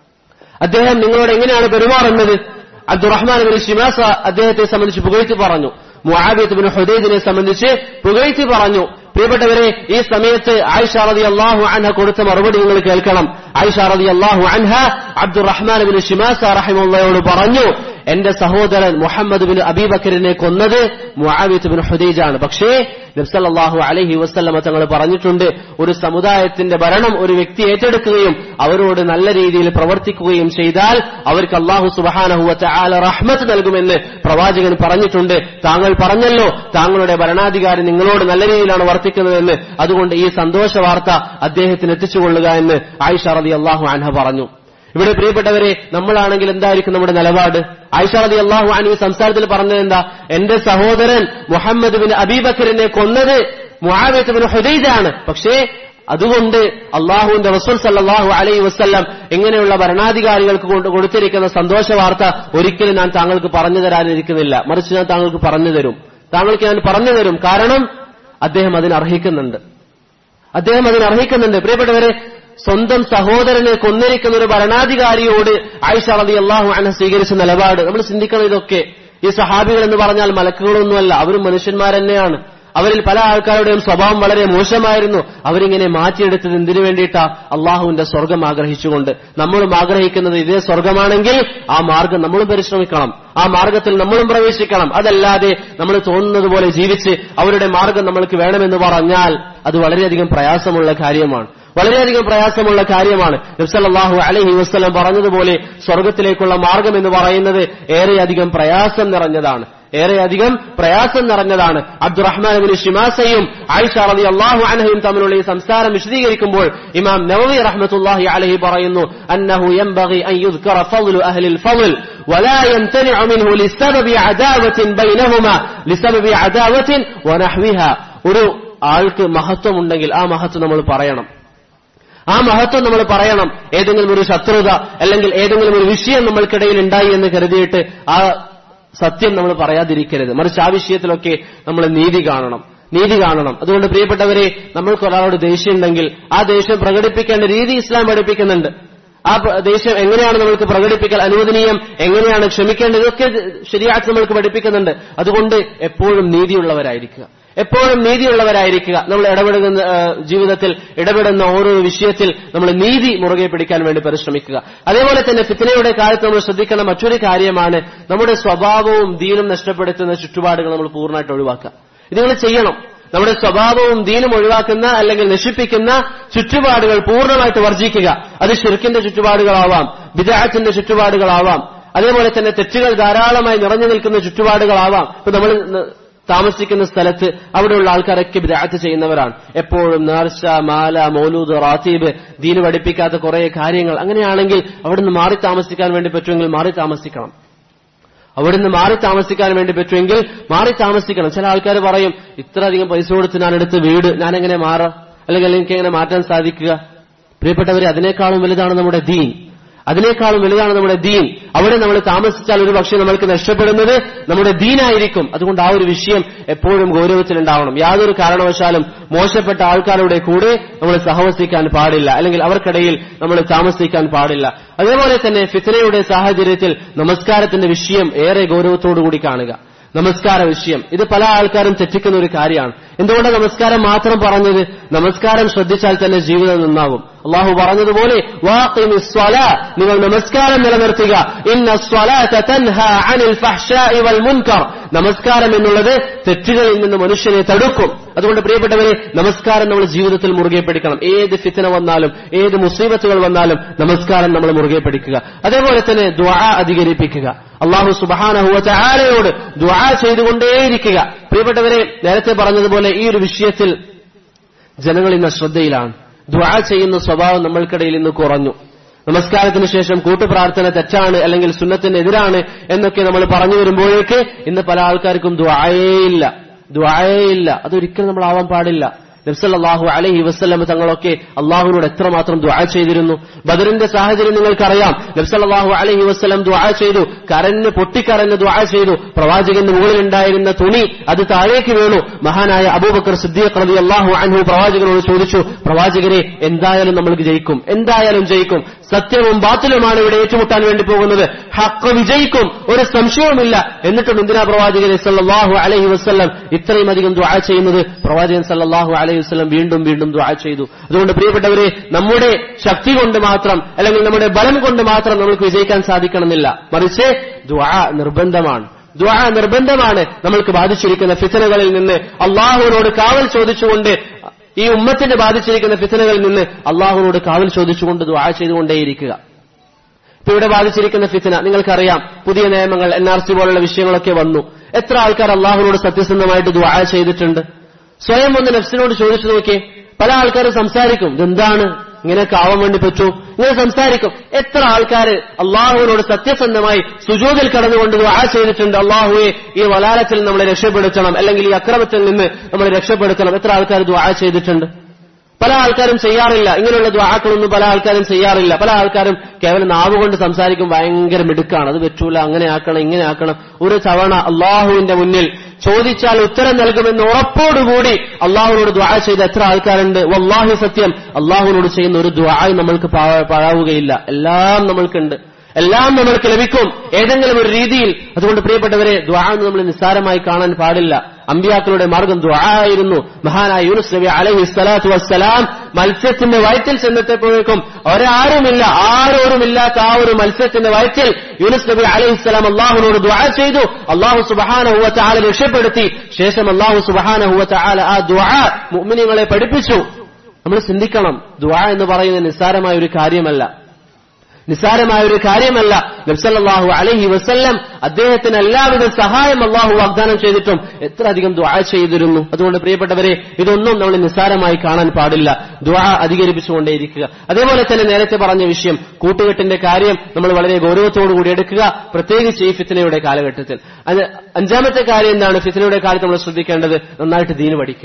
അദ്ദേഹം നിങ്ങളോട് എങ്ങനെയാണ് പെരുമാറുന്നത് അബ്ദുറഹ്മാൻ ബിൻ ഷിമാസ അദ്ദേഹത്തെ സംബന്ധിച്ച് പുകഴ്ത്തി പറഞ്ഞു മുആബിയത്ത് ബിൻ ഹുദൈദിനെ സംബന്ധിച്ച് പുകഴ്ത്തി പറഞ്ഞു പ്രിയപ്പെട്ടവരെ ഈ സമയത്ത് ആയിഷ റതി അള്ളാഹു അൻഹ കൊടുത്ത മറുപടി നിങ്ങൾ കേൾക്കണം ആയിഷ റതി അള്ളാഹു അൻഹ അബ്ദുറഹ്മാൻ ബിൻ ഷിമാസ റഹിമുള്ളയോട് പറഞ്ഞു എന്റെ സഹോദരൻ മുഹമ്മദ് ബിൻ അബീബക്കറിനെ കൊന്നത് മുആവിത്ത് ബിൻ ഹുദൈജാണ് പക്ഷേ നബ്സല്ലാഹു അലഹി വസ്ല്ലമ തങ്ങൾ പറഞ്ഞിട്ടുണ്ട് ഒരു സമുദായത്തിന്റെ ഭരണം ഒരു വ്യക്തി ഏറ്റെടുക്കുകയും അവരോട് നല്ല രീതിയിൽ പ്രവർത്തിക്കുകയും ചെയ്താൽ അവർക്ക് അള്ളാഹു സുബഹാനഹുവറ്റ ആല റഹ്മത്ത് നൽകുമെന്ന് പ്രവാചകൻ പറഞ്ഞിട്ടുണ്ട് താങ്കൾ പറഞ്ഞല്ലോ താങ്കളുടെ ഭരണാധികാരി നിങ്ങളോട് നല്ല രീതിയിലാണ് വർത്തിക്കുന്നതെന്ന് അതുകൊണ്ട് ഈ സന്തോഷ വാർത്ത അദ്ദേഹത്തിന് എത്തിച്ചുകൊള്ളുക എന്ന് ആയിഷ റതി അള്ളാഹു അൻഹ പറഞ്ഞു ഇവിടെ പ്രിയപ്പെട്ടവരെ നമ്മളാണെങ്കിൽ എന്തായിരിക്കും നമ്മുടെ നിലപാട് ആയിഷ റതി അള്ളാഹു അൻ ഈ സംസാരത്തിൽ പറഞ്ഞത് എന്താ എന്റെ സഹോദരൻ മുഹമ്മദ് ബിൻ അബീബക്കറിനെ കൊന്നത് മുആവിയത്ത് ബിൻ ഹുദൈജാണ് പക്ഷേ അതുകൊണ്ട് അള്ളാഹുവിന്റെ റസൂൽ സല്ലാഹു അലൈ വസ്ല്ലാം എങ്ങനെയുള്ള ഭരണാധികാരികൾക്ക് കൊണ്ട് കൊടുത്തിരിക്കുന്ന സന്തോഷ വാർത്ത ഒരിക്കലും ഞാൻ താങ്കൾക്ക് പറഞ്ഞു തരാനിരിക്കുന്നില്ല മറിച്ച് ഞാൻ താങ്കൾക്ക് പറഞ്ഞു തരും താങ്കൾക്ക് ഞാൻ പറഞ്ഞു തരും കാരണം അദ്ദേഹം അതിന് അർഹിക്കുന്നുണ്ട് അദ്ദേഹം അതിന് അർഹിക്കുന്നുണ്ട് പ്രിയപ്പെട്ടവരെ സ്വന്തം സഹോദരനെ കൊന്നിരിക്കുന്ന ഒരു ഭരണാധികാരിയോട് ആയിഷ റതി അള്ളാഹു അന സ്വീകരിച്ച നിലപാട് നമ്മൾ ചിന്തിക്കണം ഇതൊക്കെ ഈ സഹാബികൾ എന്ന് പറഞ്ഞാൽ മലക്കുകളൊന്നുമല്ല അവരും മനുഷ്യന്മാർ തന്നെയാണ് അവരിൽ പല ആൾക്കാരുടെയും സ്വഭാവം വളരെ മോശമായിരുന്നു അവരിങ്ങനെ മാറ്റിയെടുത്തത് എന്തിനു വേണ്ടിയിട്ടാ അള്ളാഹുവിന്റെ സ്വർഗം ആഗ്രഹിച്ചുകൊണ്ട് നമ്മളും ആഗ്രഹിക്കുന്നത് ഇതേ സ്വർഗമാണെങ്കിൽ ആ മാർഗം നമ്മളും പരിശ്രമിക്കണം ആ മാർഗത്തിൽ നമ്മളും പ്രവേശിക്കണം അതല്ലാതെ നമ്മൾ തോന്നുന്നത് പോലെ ജീവിച്ച് അവരുടെ മാർഗം നമ്മൾക്ക് വേണമെന്ന് പറഞ്ഞാൽ അത് വളരെയധികം പ്രയാസമുള്ള കാര്യമാണ് വളരെയധികം പ്രയാസമുള്ള കാര്യമാണ് നബ്സല്ലാഹു അലഹി വസ്ലം പറഞ്ഞതുപോലെ സ്വർഗത്തിലേക്കുള്ള മാർഗം എന്ന് പറയുന്നത് ഏറെയധികം പ്രയാസം നിറഞ്ഞതാണ് ഏറെയധികം പ്രയാസം നിറഞ്ഞതാണ് അബ്ദുറഹ്മാൻ ബിൻ ഷിമാസയും ആയിഷ റളി അള്ളാഹു അനഹയും തമ്മിലുള്ള ഈ സംസാരം വിശദീകരിക്കുമ്പോൾ ഇമാം നവവി റഹ്മത്തുല്ലാഹി അലഹി പറയുന്നു അന്നഹു ينبغي أن يذكر فضل أهل الفضل ولا يمتنع منه لسبب عداوة بينهما لسبب عداوة ونحوها ഒരു ആൾക്ക് മഹത്വമുണ്ടെങ്കിൽ ആ മഹത്വം നമ്മൾ പറയണം ആ മഹത്വം നമ്മൾ പറയണം ഏതെങ്കിലും ഒരു ശത്രുത അല്ലെങ്കിൽ ഏതെങ്കിലും ഒരു വിഷയം നമ്മൾക്കിടയിൽ ഉണ്ടായി എന്ന് കരുതിയിട്ട് ആ സത്യം നമ്മൾ പറയാതിരിക്കരുത് മറിച്ച് ആ വിഷയത്തിലൊക്കെ നമ്മൾ നീതി കാണണം നീതി കാണണം അതുകൊണ്ട് പ്രിയപ്പെട്ടവരെ നമ്മൾക്ക് ഒരാളോട് ദേഷ്യം ഉണ്ടെങ്കിൽ ആ ദേഷ്യം പ്രകടിപ്പിക്കേണ്ട രീതി ഇസ്ലാം പഠിപ്പിക്കുന്നുണ്ട് ആ പ്ര- ദേഷ്യം എങ്ങനെയാണ് നമ്മൾക്ക് പ്രകടിപ്പിക്കൽ അനുവദനീയം എങ്ങനെയാണ് ക്ഷമിക്കേണ്ടത് ഇതൊക്കെ ശരിയാക്കി നമ്മൾക്ക് പഠിപ്പിക്കുന്നുണ്ട് അതുകൊണ്ട് എപ്പോഴും നീതിയുള്ളവരായിരിക്കുക എപ്പോഴും നീതിയുള്ളവരായിരിക്കുക നമ്മൾ ഇടപെടുന്ന ആ, ജീവിതത്തിൽ ഇടപെടുന്ന ഓരോ വിഷയത്തിൽ നമ്മൾ നീതി മുറുകെ പിടിക്കാൻ വേണ്ടി പരിശ്രമിക്കുക അതേപോലെ തന്നെ ഫിത്തനയുടെ കാലത്ത് നമ്മൾ ശ്രദ്ധിക്കേണ്ട മറ്റൊരു കാര്യമാണ് നമ്മുടെ സ്വഭാവവും ദീനും നഷ്ടപ്പെടുത്തുന്ന ചുറ്റുപാടുകൾ നമ്മൾ പൂർണ്ണമായിട്ട് ഒഴിവാക്കുക ഇത് നിങ്ങൾ ചെയ്യണം നമ്മുടെ സ്വഭാവവും ദീനും ഒഴിവാക്കുന്ന അല്ലെങ്കിൽ നശിപ്പിക്കുന്ന ചുറ്റുപാടുകൾ പൂർണ്ണമായിട്ട് വർജിക്കുക അത് ഷിർക്കിന്റെ ചുറ്റുപാടുകളാവാം വിദാഹത്തിന്റെ ചുറ്റുപാടുകളാവാം അതേപോലെ തന്നെ തെറ്റുകൾ ധാരാളമായി നിറഞ്ഞു നിൽക്കുന്ന ചുറ്റുപാടുകളാവാം ഇപ്പൊ നമ്മൾ ന- താമസിക്കുന്ന സ്ഥലത്ത് അവിടെയുള്ള ആൾക്കാരൊക്കെ വിദാഹത്ത് ചെയ്യുന്നവരാണ് എപ്പോഴും നേർച്ച മാല മൗലൂദ് റാത്തീബ് ദീന് പഠിപ്പിക്കാത്ത കുറെ കാര്യങ്ങൾ അങ്ങനെയാണെങ്കിൽ അവിടുന്ന് മാറി താമസിക്കാൻ വേണ്ടി പറ്റുമെങ്കിൽ മാറി താമസിക്കണം അവിടുന്ന് മാറി താമസിക്കാൻ വേണ്ടി പറ്റുമെങ്കിൽ മാറി താമസിക്കണം ചില ആൾക്കാർ പറയും ഇത്ര അധികം പൈസ കൊടുത്ത് ഞാൻ എടുത്ത് വീട് ഞാൻ എങ്ങനെ മാറാം അല്ലെങ്കിൽ എനിക്ക് എങ്ങനെ മാറ്റാൻ സാധിക്കുക പ്രിയപ്പെട്ടവരെ അതിനേക്കാളും വലുതാണ് നമ്മുടെ ദീൻ അതിനേക്കാളും വലുതാണ് നമ്മുടെ ദീൻ അവിടെ നമ്മൾ താമസിച്ചാൽ ഒരു പക്ഷേ നമ്മൾക്ക് നഷ്ടപ്പെടുന്നത് നമ്മുടെ ദീനായിരിക്കും അതുകൊണ്ട് ആ ഒരു വിഷയം എപ്പോഴും ഗൗരവത്തിലുണ്ടാവണം യാതൊരു കാരണവശാലും മോശപ്പെട്ട ആൾക്കാരുടെ കൂടെ നമ്മൾ സഹവസിക്കാൻ പാടില്ല അല്ലെങ്കിൽ അവർക്കിടയിൽ നമ്മൾ താമസിക്കാൻ പാടില്ല അതേപോലെ തന്നെ ഫിത്തനയുടെ സാഹചര്യത്തിൽ നമസ്കാരത്തിന്റെ വിഷയം ഏറെ ഗൗരവത്തോടുകൂടി കാണുക നമസ്കാര വിഷയം ഇത് പല ആൾക്കാരും തെറ്റിക്കുന്ന ഒരു കാര്യമാണ് എന്തുകൊണ്ടാണ് നമസ്കാരം മാത്രം പറഞ്ഞത് നമസ്കാരം ശ്രദ്ധിച്ചാൽ തന്നെ ജീവിതം നന്നാകും അള്ളാഹു പറഞ്ഞതുപോലെ "വാഖിമി സ്വലാ", നിങ്ങൾ നമസ്കാരം നിലനിർത്തുക ഇന്ന സ്വലാത്ത തൻഹാ അനിൽ ഫഹ്ശാഇ വൽ മുൻകർ നമസ്കാരം എന്നുള്ളത് തെറ്റുകളിൽ നിന്ന് മനുഷ്യനെ തടുക്കും അതുകൊണ്ട് പ്രിയപ്പെട്ടവരെ നമസ്കാരം നമ്മൾ ജീവിതത്തിൽ മുറുകെ പിടിക്കണം ഏത് ഫിത്തന വന്നാലും ഏത് മുസീബത്തുകൾ വന്നാലും നമസ്കാരം നമ്മൾ മുറുകെ പിടിക്കുക അതേപോലെ തന്നെ ദ്വാ അധികരിപ്പിക്കുക അള്ളാഹു സുബാനഹുവ ചാരയോട് ദ്വാ ചെയ്തുകൊണ്ടേയിരിക്കുക പ്രിയപ്പെട്ടവരെ നേരത്തെ പറഞ്ഞതുപോലെ ഈ ഒരു വിഷയത്തിൽ ജനങ്ങൾ ഇന്ന് ശ്രദ്ധയിലാണ് ദ്വാ ചെയ്യുന്ന സ്വഭാവം നമ്മൾക്കിടയിൽ ഇന്ന് കുറഞ്ഞു നമസ്കാരത്തിന് ശേഷം കൂട്ടുപ്രാർത്ഥന തെറ്റാണ് അല്ലെങ്കിൽ സുന്നത്തിനെതിരാണ് എന്നൊക്കെ നമ്മൾ പറഞ്ഞു വരുമ്പോഴേക്ക് ഇന്ന് പല ആൾക്കാർക്കും ദ്വായേ ഇല്ല ദ്വായേ ഇല്ല അതൊരിക്കലും നമ്മൾ ആവാൻ പാടില്ല നബ്സല്ലാഹു അലഹി വസ്ലം തങ്ങളൊക്കെ അള്ളാഹുവിനോട് എത്രമാത്രം ദ്വാ ചെയ്തിരുന്നു ബദറിന്റെ സാഹചര്യം നിങ്ങൾക്കറിയാം നബ്സല്ലാഹു അലഹി വസ്ലം ദ്വാ ചെയ്തു കരഞ്ഞ് പൊട്ടിക്കരഞ്ഞ് ദ്വാ ചെയ്തു പ്രവാചകന്റെ മുകളിലുണ്ടായിരുന്ന തുണി അത് താഴേക്ക് വീണു മഹാനായ അബൂബക്കർ സിദ്ദീഖ് റളി അള്ളാഹു അൻഹു പ്രവാചകനോട് ചോദിച്ചു പ്രവാചകരെ എന്തായാലും നമ്മൾക്ക് ജയിക്കും എന്തായാലും ജയിക്കും സത്യവും ബാത്തിലുമാണ് ഇവിടെ ഏറ്റുമുട്ടാൻ വേണ്ടി പോകുന്നത് ഹക്ക് വിജയിക്കും ഒരു സംശയവുമില്ല എന്നിട്ടും എന്തിനാ പ്രവാചകനെ സല്ലല്ലാഹു അലൈഹി വസല്ലം ഇത്രയും അധികം ദുആ ചെയ്യുന്നത് പ്രവാചകൻ സല്ലല്ലാഹു അലൈഹി വസല്ലം വീണ്ടും വീണ്ടും ദുആ ചെയ്തു അതുകൊണ്ട് പ്രിയപ്പെട്ടവരെ നമ്മുടെ ശക്തി കൊണ്ട് മാത്രം അല്ലെങ്കിൽ നമ്മുടെ ബലം കൊണ്ട് മാത്രം നമുക്ക് വിജയിക്കാൻ സാധിക്കണമെന്നില്ല മറിച്ച് ദുആ നിർബന്ധമാണ് ദ്വാ നിർബന്ധമാണ് നമ്മൾക്ക് ബാധിച്ചിരിക്കുന്ന ഫിത്തനകളിൽ നിന്ന് അള്ളാഹുവിനോട് കാവൽ ചോദിച്ചുകൊണ്ട് ഈ ഉമ്മത്തിന് ബാധിച്ചിരിക്കുന്ന ഫിത്തനകളിൽ നിന്ന് അള്ളാഹുവിനോട് കാവൽ ചോദിച്ചുകൊണ്ട് ദ്വാ ചെയ്തുകൊണ്ടേയിരിക്കുക ഇപ്പൊ ഇവിടെ ബാധിച്ചിരിക്കുന്ന ഫിത്തന നിങ്ങൾക്കറിയാം പുതിയ നിയമങ്ങൾ എൻ ആർ സി പോലുള്ള വിഷയങ്ങളൊക്കെ വന്നു എത്ര ആൾക്കാർ അള്ളാഹുവിനോട് സത്യസന്ധമായിട്ട് ദ്വാ ചെയ്തിട്ടുണ്ട് സ്വയം ഒന്ന് നഫ്സിനോട് ചോദിച്ചു നോക്കിയേ പല ആൾക്കാരും സംസാരിക്കും ഇതെന്താണ് ഇങ്ങനെയൊക്കെ ആവാൻ വേണ്ടി പറ്റൂ ഇങ്ങനെ സംസാരിക്കും എത്ര ആൾക്കാര് അള്ളാഹുവിനോട് സത്യസന്ധമായി സുജോതിൽ കടന്നുകൊണ്ട് ദുആ ചെയ്തിട്ടുണ്ട് അള്ളാഹുവെ ഈ വലാലത്തിൽ നമ്മളെ രക്ഷപ്പെടുത്തണം അല്ലെങ്കിൽ ഈ അക്രമത്തിൽ നിന്ന് നമ്മളെ രക്ഷപ്പെടുത്തണം എത്ര ആൾക്കാർ ദുആ ചെയ്തിട്ടുണ്ട് പല ആൾക്കാരും ചെയ്യാറില്ല ഇങ്ങനെയുള്ള ദ്വാക്കളൊന്നും പല ആൾക്കാരും ചെയ്യാറില്ല പല ആൾക്കാരും കേവലം നാവ് കൊണ്ട് സംസാരിക്കും ഭയങ്കര മിടുക്കാണ് അത് പറ്റൂല അങ്ങനെ ആക്കണം ഇങ്ങനെ ആക്കണം ഒരു തവണ അള്ളാഹുവിന്റെ മുന്നിൽ ചോദിച്ചാൽ ഉത്തരം നൽകുമെന്ന് ഉറപ്പോടുകൂടി അള്ളാഹുവിനോട് ദ്വാ ചെയ്ത എത്ര ആൾക്കാരുണ്ട് വല്ലാഹി സത്യം അള്ളാഹുവിനോട് ചെയ്യുന്ന ഒരു ദ്വായും നമ്മൾക്ക് പാ- പാഴാവുകയില്ല എല്ലാം നമ്മൾക്കുണ്ട് എല്ലാം നമ്മൾക്ക് ലഭിക്കും ഏതെങ്കിലും ഒരു രീതിയിൽ അതുകൊണ്ട് പ്രിയപ്പെട്ടവരെ ദ്വാ എന്ന് നമ്മൾ നിസ്സാരമായി കാണാൻ പാടില്ല അമ്പിയാക്കളുടെ മാർഗം ദ്വാ ആയിരുന്നു മഹാനായ യൂനുസ് നബി അലൈഹി സ്വലാത്തു വസ്സലാം മത്സ്യത്തിന്റെ വയറ്റിൽ ചെന്നെത്തിയപ്പോഴേക്കും ഒരാരുമില്ല ആരോരുമില്ലാത്ത ആ ഒരു മത്സ്യത്തിന്റെ വയറ്റിൽ യൂനുസ് നബി അലൈഹി സ്വലാം അള്ളാഹുനോട് ദ്വാ ചെയ്തു അള്ളാഹു സുബഹാനഹുവ ചാല രക്ഷപ്പെടുത്തി ശേഷം അള്ളാഹു സുബഹാനഹുവ ചാല ആ ദ്വാ മുഅ്മിനീങ്ങളെ പഠിപ്പിച്ചു നമ്മൾ ചിന്തിക്കണം ദ്വാ എന്ന് പറയുന്നത് നിസ്സാരമായ ഒരു കാര്യമല്ല നിസ്സാരമായ ഒരു കാര്യമല്ല നബ്സല്ലാഹു അലഹി വസ്ല്ലം അദ്ദേഹത്തിന് എല്ലാവിധ സഹായം അള്ളാഹു വാഗ്ദാനം ചെയ്തിട്ടും എത്ര അധികം ദ്വാ ചെയ്തിരുന്നു അതുകൊണ്ട് പ്രിയപ്പെട്ടവരെ ഇതൊന്നും നമ്മൾ നിസ്സാരമായി കാണാൻ പാടില്ല ദ്വാ അധികരിപ്പിച്ചുകൊണ്ടേയിരിക്കുക അതേപോലെ തന്നെ നേരത്തെ പറഞ്ഞ വിഷയം കൂട്ടുകെട്ടിന്റെ കാര്യം നമ്മൾ വളരെ ഗൗരവത്തോടു കൂടി എടുക്കുക പ്രത്യേകിച്ച് ഈ ഫിത്തനയുടെ കാലഘട്ടത്തിൽ അത് അഞ്ചാമത്തെ കാര്യം എന്താണ് ഫിത്തനയുടെ കാലത്ത് നമ്മൾ ശ്രദ്ധിക്കേണ്ടത് നന്നായിട്ട് ദീന് പഠിക്കുക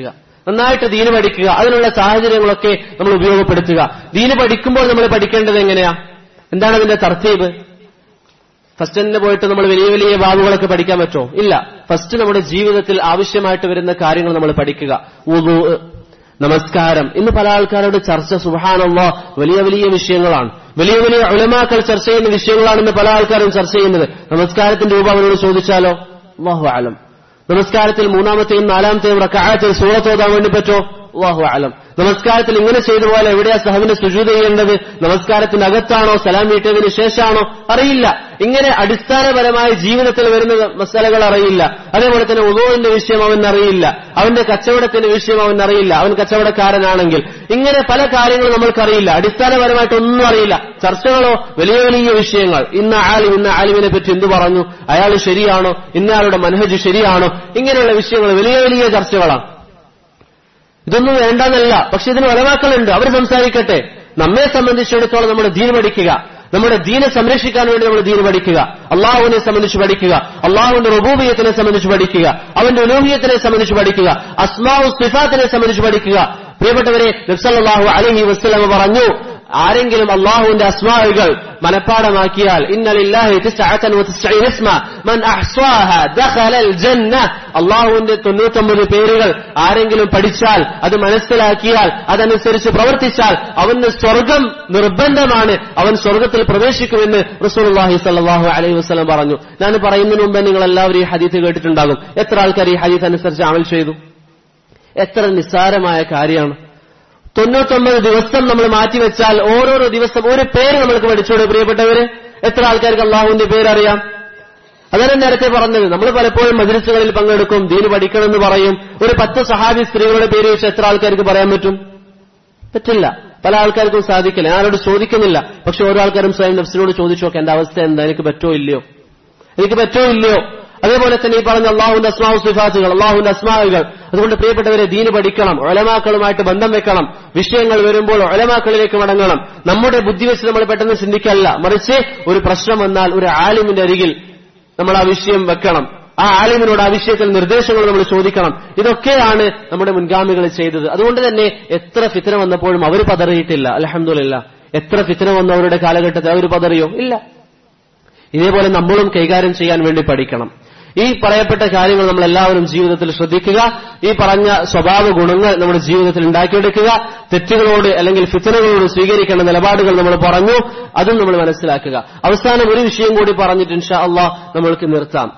നന്നായിട്ട് ദീന് പഠിക്കുക അതിനുള്ള സാഹചര്യങ്ങളൊക്കെ നമ്മൾ ഉപയോഗപ്പെടുത്തുക ദീന് പഠിക്കുമ്പോൾ നമ്മൾ പഠിക്കേണ്ടത് എങ്ങനെയാ എന്താണ് അതിന്റെ തർത്തീബ് ഫസ്റ്റ് തന്നെ പോയിട്ട് നമ്മൾ വലിയ വലിയ ബാബുകളൊക്കെ പഠിക്കാൻ പറ്റുമോ ഇല്ല ഫസ്റ്റ് നമ്മുടെ ജീവിതത്തിൽ ആവശ്യമായിട്ട് വരുന്ന കാര്യങ്ങൾ നമ്മൾ പഠിക്കുക വുദൂ, നമസ്കാരം ഇന്ന് പല ആൾക്കാരോട് ചർച്ച സുബഹാനല്ലോ വലിയ വലിയ വിഷയങ്ങളാണ് വലിയ വലിയ ഉലമാക്കൾ ചർച്ച ചെയ്യുന്ന വിഷയങ്ങളാണ് ഇന്ന് പല ആൾക്കാരും ചർച്ച ചെയ്യുന്നത് നമസ്കാരത്തിന്റെ രൂപ അവരോട് ചോദിച്ചാലോ അള്ളാഹു ആലം നമസ്കാരത്തിൽ മൂന്നാമത്തെയും നാലാമത്തെയും റക്കായത്തിൽ സൂറത്ത് ഓതാൻ വേണ്ടി പറ്റോ അള്ളാഹു ആലം നമസ്കാരത്തിൽ ഇങ്ങനെ ചെയ്തു പോലെ എവിടെയാ സഹവിന് സുജൂത് ചെയ്യേണ്ടത് നമസ്കാരത്തിനകത്താണോ സലാം വീട്ടിയതിന് ശേഷമാണോ അറിയില്ല ഇങ്ങനെ അടിസ്ഥാനപരമായ ജീവിതത്തിൽ വരുന്ന മസാലകൾ അറിയില്ല അതേപോലെ തന്നെ ഉദോവിന്റെ വിഷയം അവൻ അറിയില്ല അവന്റെ കച്ചവടത്തിന്റെ വിഷയം അവൻ അറിയില്ല അവൻ കച്ചവടക്കാരനാണെങ്കിൽ ഇങ്ങനെ പല കാര്യങ്ങളും നമ്മൾക്കറിയില്ല അടിസ്ഥാനപരമായിട്ടൊന്നും അറിയില്ല ചർച്ചകളോ വലിയ വലിയ വിഷയങ്ങൾ ഇന്ന ആലിം ഇന്ന ആലിമിനെ പറ്റി എന്ത് പറഞ്ഞു അയാൾ ശരിയാണോ ഇന്നയാളുടെ മനഹജ് ശരിയാണോ ഇങ്ങനെയുള്ള വിഷയങ്ങൾ വലിയ വലിയ ചർച്ചകളാണ് ഇതൊന്നും വേണ്ടെന്നല്ല പക്ഷെ ഇതിന് ഒലവാക്കളുണ്ട് അവർ സംസാരിക്കട്ടെ നമ്മെ സംബന്ധിച്ചിടത്തോളം നമ്മുടെ ദീൻ പഠിക്കുക നമ്മുടെ ദീനെ സംരക്ഷിക്കാൻ വേണ്ടി നമ്മൾ ദീൻ പഠിക്കുക അള്ളാഹുവിനെ സംബന്ധിച്ച് പഠിക്കുക അള്ളാഹുവിന്റെ റുബൂബിയത്തിനെ സംബന്ധിച്ച് പഠിക്കുക അവന്റെ ഉലൂഹിയത്തിനെ സംബന്ധിച്ച് പഠിക്കുക അസ്മാവു സിഫാത്തിനെ സംബന്ധിച്ച് പഠിക്കുക പ്രിയപ്പെട്ടവരെ നബ്സല്ലാഹു അലഹി വസ്ലമ പറഞ്ഞു ആരെങ്കിലും അള്ളാഹുവിന്റെ അസ്മാവുകൾ മനഃപ്പാടമാക്കിയാൽ ഇന്നലില്ലാഹി തിസ്അതൻ വതിസ്ഈന ഇസ്മ മൻ അഹ്സാഹ ദഖലൽ ജന്ന അള്ളാഹുവിന്റെ തൊണ്ണൂറ്റൊമ്പത് പേരുകൾ ആരെങ്കിലും പഠിച്ചാൽ അത് മനസ്സിലാക്കിയാൽ അതനുസരിച്ച് പ്രവർത്തിച്ചാൽ അവന് സ്വർഗം നിർബന്ധമാണ് അവൻ സ്വർഗത്തിൽ പ്രവേശിക്കുമെന്ന് റസൂലുള്ളാഹി സ്വല്ലല്ലാഹു അലൈഹി വസല്ലം പറഞ്ഞു ഞാൻ പറയുന്നതിന് മുമ്പ് നിങ്ങൾ എല്ലാവരും ഈ ഹദീത്ത് കേട്ടിട്ടുണ്ടാകും എത്ര ആൾക്കാർ ഈ ഹദീത്ത് അനുസരിച്ച് അമൽ ചെയ്തു എത്ര നിസ്സാരമായ കാര്യമാണ് തൊണ്ണൂറ്റൊമ്പത് ദിവസം നമ്മൾ മാറ്റിവെച്ചാൽ ഓരോരോ ദിവസം ഒരു പേര് നമ്മൾക്ക് പഠിച്ചോടെ പ്രിയപ്പെട്ടവര് എത്ര ആൾക്കാർക്ക് അള്ളാഹുവിന്റെ പേരറിയാം അതാണ് നേരത്തെ പറഞ്ഞത് നമ്മൾ പലപ്പോഴും മദ്രസുകളിൽ പങ്കെടുക്കും ദീന് പഠിക്കണമെന്ന് പറയും ഒരു പത്ത് സഹാബി സ്ത്രീകളുടെ പേര് വെച്ച് എത്ര ആൾക്കാർക്ക് പറയാൻ പറ്റും പറ്റില്ല പല ആൾക്കാർക്കും സാധിക്കില്ല ഞാൻ ആരോട് ചോദിക്കുന്നില്ല പക്ഷെ ഓരോ ആൾക്കാരും സ്വയം നഫ്സിനോട് ചോദിച്ചു നോക്കാം എന്റെ അവസ്ഥ എന്താ എനിക്ക് പറ്റോ ഇല്ലയോ എനിക്ക് പറ്റോ ഇല്ലയോ അതേപോലെ തന്നെ ഈ പറഞ്ഞ അള്ളാഹുവിന്റെ അസ്മാവു സിഫാത്തുകൾ അള്ളാഹുവിന്റെ അസ്മാവുകൾ അതുകൊണ്ട് പ്രിയപ്പെട്ടവരെ ദീന് പഠിക്കണം ഒലമാക്കളുമായിട്ട് ബന്ധം വെക്കണം വിഷയങ്ങൾ വരുമ്പോൾ ഒലമാക്കളിലേക്ക് മടങ്ങണം നമ്മുടെ ബുദ്ധി വെച്ച് നമ്മൾ പെട്ടെന്ന് ചിന്തിക്കല്ല മറിച്ച് ഒരു പ്രശ്നം വന്നാൽ ഒരു ആലിമിന്റെ അരികിൽ നമ്മൾ ആ വിഷയം വെക്കണം ആ ആലിമിനോട് ആ വിഷയത്തിൽ നിർദ്ദേശങ്ങൾ നമ്മൾ ചോദിക്കണം ഇതൊക്കെയാണ് നമ്മുടെ മുൻഗാമികൾ ചെയ്തത് അതുകൊണ്ട് തന്നെ എത്ര ഫിത്തന വന്നപ്പോഴും അവർ പതറിയിട്ടില്ല അലഹമില്ല എത്ര ഫിത്തന വന്നവരുടെ കാലഘട്ടത്തിൽ അവർ പതറിയോ ഇല്ല ഇതേപോലെ നമ്മളും കൈകാര്യം ചെയ്യാൻ വേണ്ടി പഠിക്കണം ഈ പറയപ്പെട്ട കാര്യങ്ങൾ നമ്മൾ എല്ലാവരും ജീവിതത്തിൽ ശ്രദ്ധിക്കുക ഈ പറഞ്ഞ സ്വഭാവ ഗുണങ്ങൾ നമ്മുടെ ജീവിതത്തിൽ ഉണ്ടാക്കിയെടുക്കുക തെറ്റുകളോട് അല്ലെങ്കിൽ ഫിത്തനകളോട് സ്വീകരിക്കേണ്ട നിലപാടുകൾ നമ്മൾ പറഞ്ഞു അതും നമ്മൾ മനസ്സിലാക്കുക അവസാനം ഒരു വിഷയം കൂടി പറഞ്ഞിട്ട് ഇൻഷാ അള്ളാഹ് നമ്മൾക്ക് നിർത്താം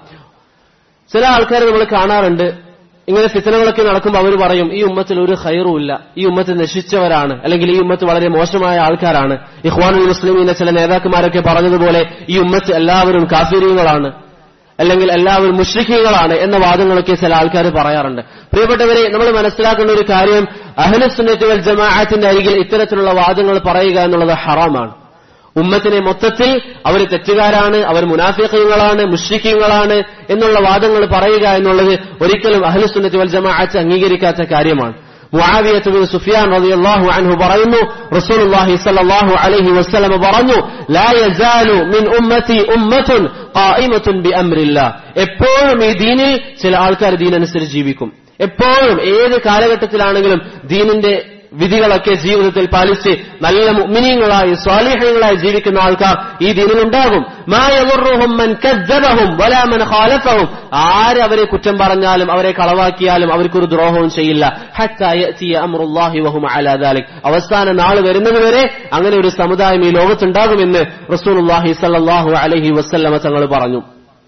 ചില ആൾക്കാരെ നമ്മൾ കാണാറുണ്ട് ഇങ്ങനെ ഫിത്തനകളൊക്കെ നടക്കുമ്പോൾ അവർ പറയും ഈ ഉമ്മത്തിൽ ഒരു ഹൈറുമില്ല ഈ ഉമ്മത്ത് നശിച്ചവരാണ് അല്ലെങ്കിൽ ഈ ഉമ്മത്ത് വളരെ മോശമായ ആൾക്കാരാണ് ഇഹ്വാനുൽ മുസ്ലിമീന്റെ ചില നേതാക്കന്മാരൊക്കെ പറഞ്ഞതുപോലെ ഈ ഉമ്മത്ത് എല്ലാവരും കാഫിരികളാണ് അല്ലെങ്കിൽ എല്ലാവരും മുഷ്രിഖീകളാണ് എന്ന വാദങ്ങളൊക്കെ ചില ആൾക്കാർ പറയാറുണ്ട് പ്രിയപ്പെട്ടവരെ നമ്മൾ മനസ്സിലാക്കേണ്ട ഒരു കാര്യം അഹ്ലുസുന്നത്ത് വൽ ജമാഅത്തിന്റെ അരികിൽ ഇത്തരത്തിലുള്ള വാദങ്ങൾ പറയുക എന്നുള്ളത് ഹറാമാണ് ഉമ്മത്തിനെ മൊത്തത്തിൽ അവർ തെറ്റുകാരാണ് അവർ മുനാഫിഖീങ്ങളാണ് മുഷ്രിഖീങ്ങളാണ് എന്നുള്ള വാദങ്ങൾ പറയുക എന്നുള്ളത് ഒരിക്കലും അഹ്ലുസുന്നത്ത് വൽ ജമാഅത്ത് അംഗീകരിക്കാത്ത കാര്യമാണ് മുആവിയത്ത് ബിൻ സുഫിയാൻ റളിയല്ലാഹു അൻഹു പറയുന്നു റസൂലുള്ളാഹി സ്വല്ലല്ലാഹു അലൈഹി വസല്ലം പറഞ്ഞു ലാ യസാലു മിൻ ഉമ്മത്തി ഉമ്മത്തുൻ ഖായിമത്തുൻ ബിഅംരില്ലാഹ് എപ്പോഴും ഈ ദീനിൽ ചില ആൾക്കാർ ദീനനുസരിച്ച് ജീവിക്കും എപ്പോഴും ഏത് കാലഘട്ടത്തിലാണെങ്കിലും ദീനിന്റെ വിധികളൊക്കെ ജീവിതത്തിൽ പാലിച്ച് നല്ല മുഅ്മിനീങ്ങളായി സ്വാലിഹീങ്ങളായി ജീവിക്കുന്ന ആൾക്കാർ ഈ ദീനിലുണ്ടാകും മായവുറുഹും മൻ കദ്ദബഹും വലാ മൻ ഖാലഫഹും ആര് അവരെ കുറ്റം പറഞ്ഞാലും അവരെ കളവാക്കിയാലും അവർക്കൊരു ദ്രോഹവും ചെയ്യില്ല ഹത്താ യഅതിയ അംറുല്ലാഹി വഹും അലാ ദാലിക് അവസാന നാൾ വരുന്നത് വരെ അങ്ങനെ ഒരു സമുദായം ഈ ലോകത്തുണ്ടാകുമെന്ന് റസൂലുള്ളാഹി സ്വല്ലല്ലാഹു അലൈഹി വസല്ലമ തങ്ങൾ പറഞ്ഞു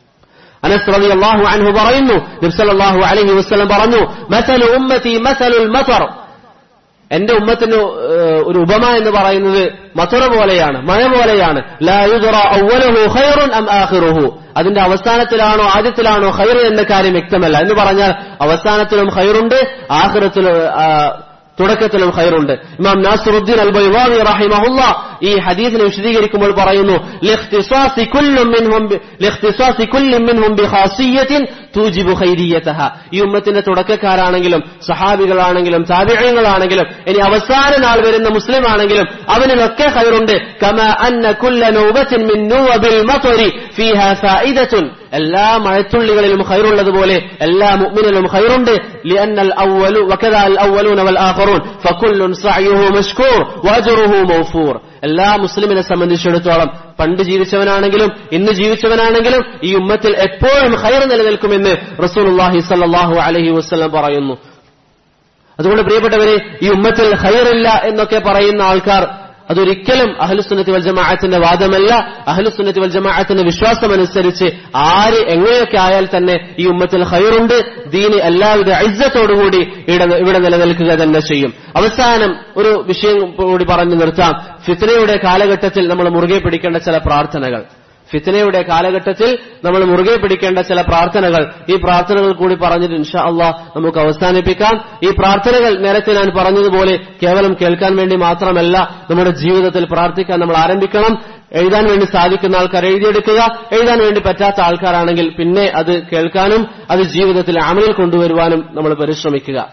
അനസ് റളിയല്ലാഹു അൻഹു പറയുന്നു നബി സല്ലല്ലാഹു അലൈഹി വസല്ലം പറഞ്ഞു മസലു ഉമ്മത്തി മസലുൽ മതർ എന്റെ ഉമ്മത്തിന് ഏഹ്, ഒരു ഉപമ എന്ന് പറയുന്നത് മത്തുറ പോലെയാണ് മഴ പോലെയാണ് ലാ യുദ്റ അവ്വലുഹു ഖൈറുൻ അം ആഖിറുഹു അതിന്റെ അവസാനത്തിലാണോ ആദ്യത്തിലാണോ ഖൈർ എന്ന കാര്യം വ്യക്തമല്ല എന്ന് പറഞ്ഞാൽ അവസാനത്തിലും ഖൈറുണ്ട് ആഖിറത്തിലും ആ, തുടക്കത്തിലും ഖൈറുണ്ട് ഇമാം നാസിറുദ്ദീൻ അൽ ബൈവാനി റഹിമഹുല്ല ഈ ഹദീസിനെ വിശദീകരിക്കുമ്പോൾ പറയുന്നു ലിഖ്തിസാസി കുല്ലും മിൻഹും ബി- ലിഖ്തിസാസി കുല്ലും മിൻഹും ബിഖാസിയത്തിൻ തൂജിബു ഖൈരിയതഹ ഈ ഉമ്മത്തിന്റെ തുടക്കക്കാരാണെങ്കിലും സഹാബികളാണെങ്കിലും താബിഴങ്ങളാണെങ്കിലും ഇനി അവസാന നാൾ വരുന്ന മുസ്ലിം ആണെങ്കിലും അവനിലൊക്കെ ഖൈറുണ്ട് കമ അന്ന കുല്ല നൗബത്തിൻ മിൻ നൂബിൽ മത്വരി ഫീഹാ ഫായിദത്തുൻ എല്ലാ മഴത്തുള്ളികളിലും ഖൈറുള്ളതുപോലെ എല്ലാ മുഅ്മിനിലും ഖൈറുണ്ട് ലിഅന്നൽ അവ്വലു വകദാ അൽ അവ്വലൂന വൽ ആഖറൂൻ ഫകുല്ലുൻ സഅയുഹു മഷ്കൂർ വഅജ്റുഹു മൗഫൂർ എല്ലാ മുസ്ലിമിനെ സംബന്ധിച്ചിടത്തോളം പണ്ട് ജീവിച്ചവനാണെങ്കിലും ഇന്ന് ജീവിച്ചവനാണെങ്കിലും ഈ ഉമ്മത്തിൽ എപ്പോഴും ഖൈർ നിലനിൽക്കുമെന്ന് റസൂലുള്ളാഹി സ്വല്ലല്ലാഹു അലൈഹി വസല്ലം പറയുന്നു അതുകൊണ്ട് പ്രിയപ്പെട്ടവരെ ഈ ഉമ്മത്തിൽ ഖൈറില്ല എന്നൊക്കെ പറയുന്ന ആൾക്കാർ അതൊരിക്കലും അഹ്ലുസുന്നത്തി വൽ ജമാഅത്തിന്റെ വാദമല്ല അഹ്ലുസുന്നത്തി വൽ ജമാഅത്തിന്റെ വിശ്വാസമനുസരിച്ച് ആര് എങ്ങനെയൊക്കെ ആയാൽ തന്നെ ഈ ഉമ്മത്തിൽ ഖൈറുണ്ട് ദീന് എല്ലാവിധ ഐസത്തോടുകൂടി ഇവിടെ ഇവിടെ നിലനിൽക്കുക തന്നെ ചെയ്യും അവസാനം ഒരു വിഷയം കൂടി പറഞ്ഞു നിർത്താം ഫിത്നയുടെ കാലഘട്ടത്തിൽ നമ്മൾ മുറുകെ പിടിക്കേണ്ട ചില പ്രാർത്ഥനകൾ ഫിത്തനയുടെ കാലഘട്ടത്തിൽ നമ്മൾ മുറുകെ പിടിക്കേണ്ട ചില പ്രാർത്ഥനകൾ ഈ പ്രാർത്ഥനകൾ കൂടി പറഞ്ഞിട്ട് ഇൻഷാ അള്ളാഹ് നമുക്ക് അവസാനിപ്പിക്കാം ഈ പ്രാർത്ഥനകൾ നേരത്തെ ഞാൻ പറഞ്ഞതുപോലെ കേവലം കേൾക്കാൻ വേണ്ടി മാത്രമല്ല നമ്മുടെ ജീവിതത്തിൽ പ്രാർത്ഥിക്കാൻ നമ്മൾ ആരംഭിക്കണം എഴുതാൻ വേണ്ടി സാധിക്കുന്ന ആൾക്കാർ എഴുതിയെടുക്കുക എഴുതാൻ വേണ്ടി പറ്റാത്ത ആൾക്കാരാണെങ്കിൽ പിന്നെ അത് കേൾക്കാനും അത് ജീവിതത്തിൽ അമലിൽ കൊണ്ടുവരുവാനും നമ്മൾ പരിശ്രമിക്കുക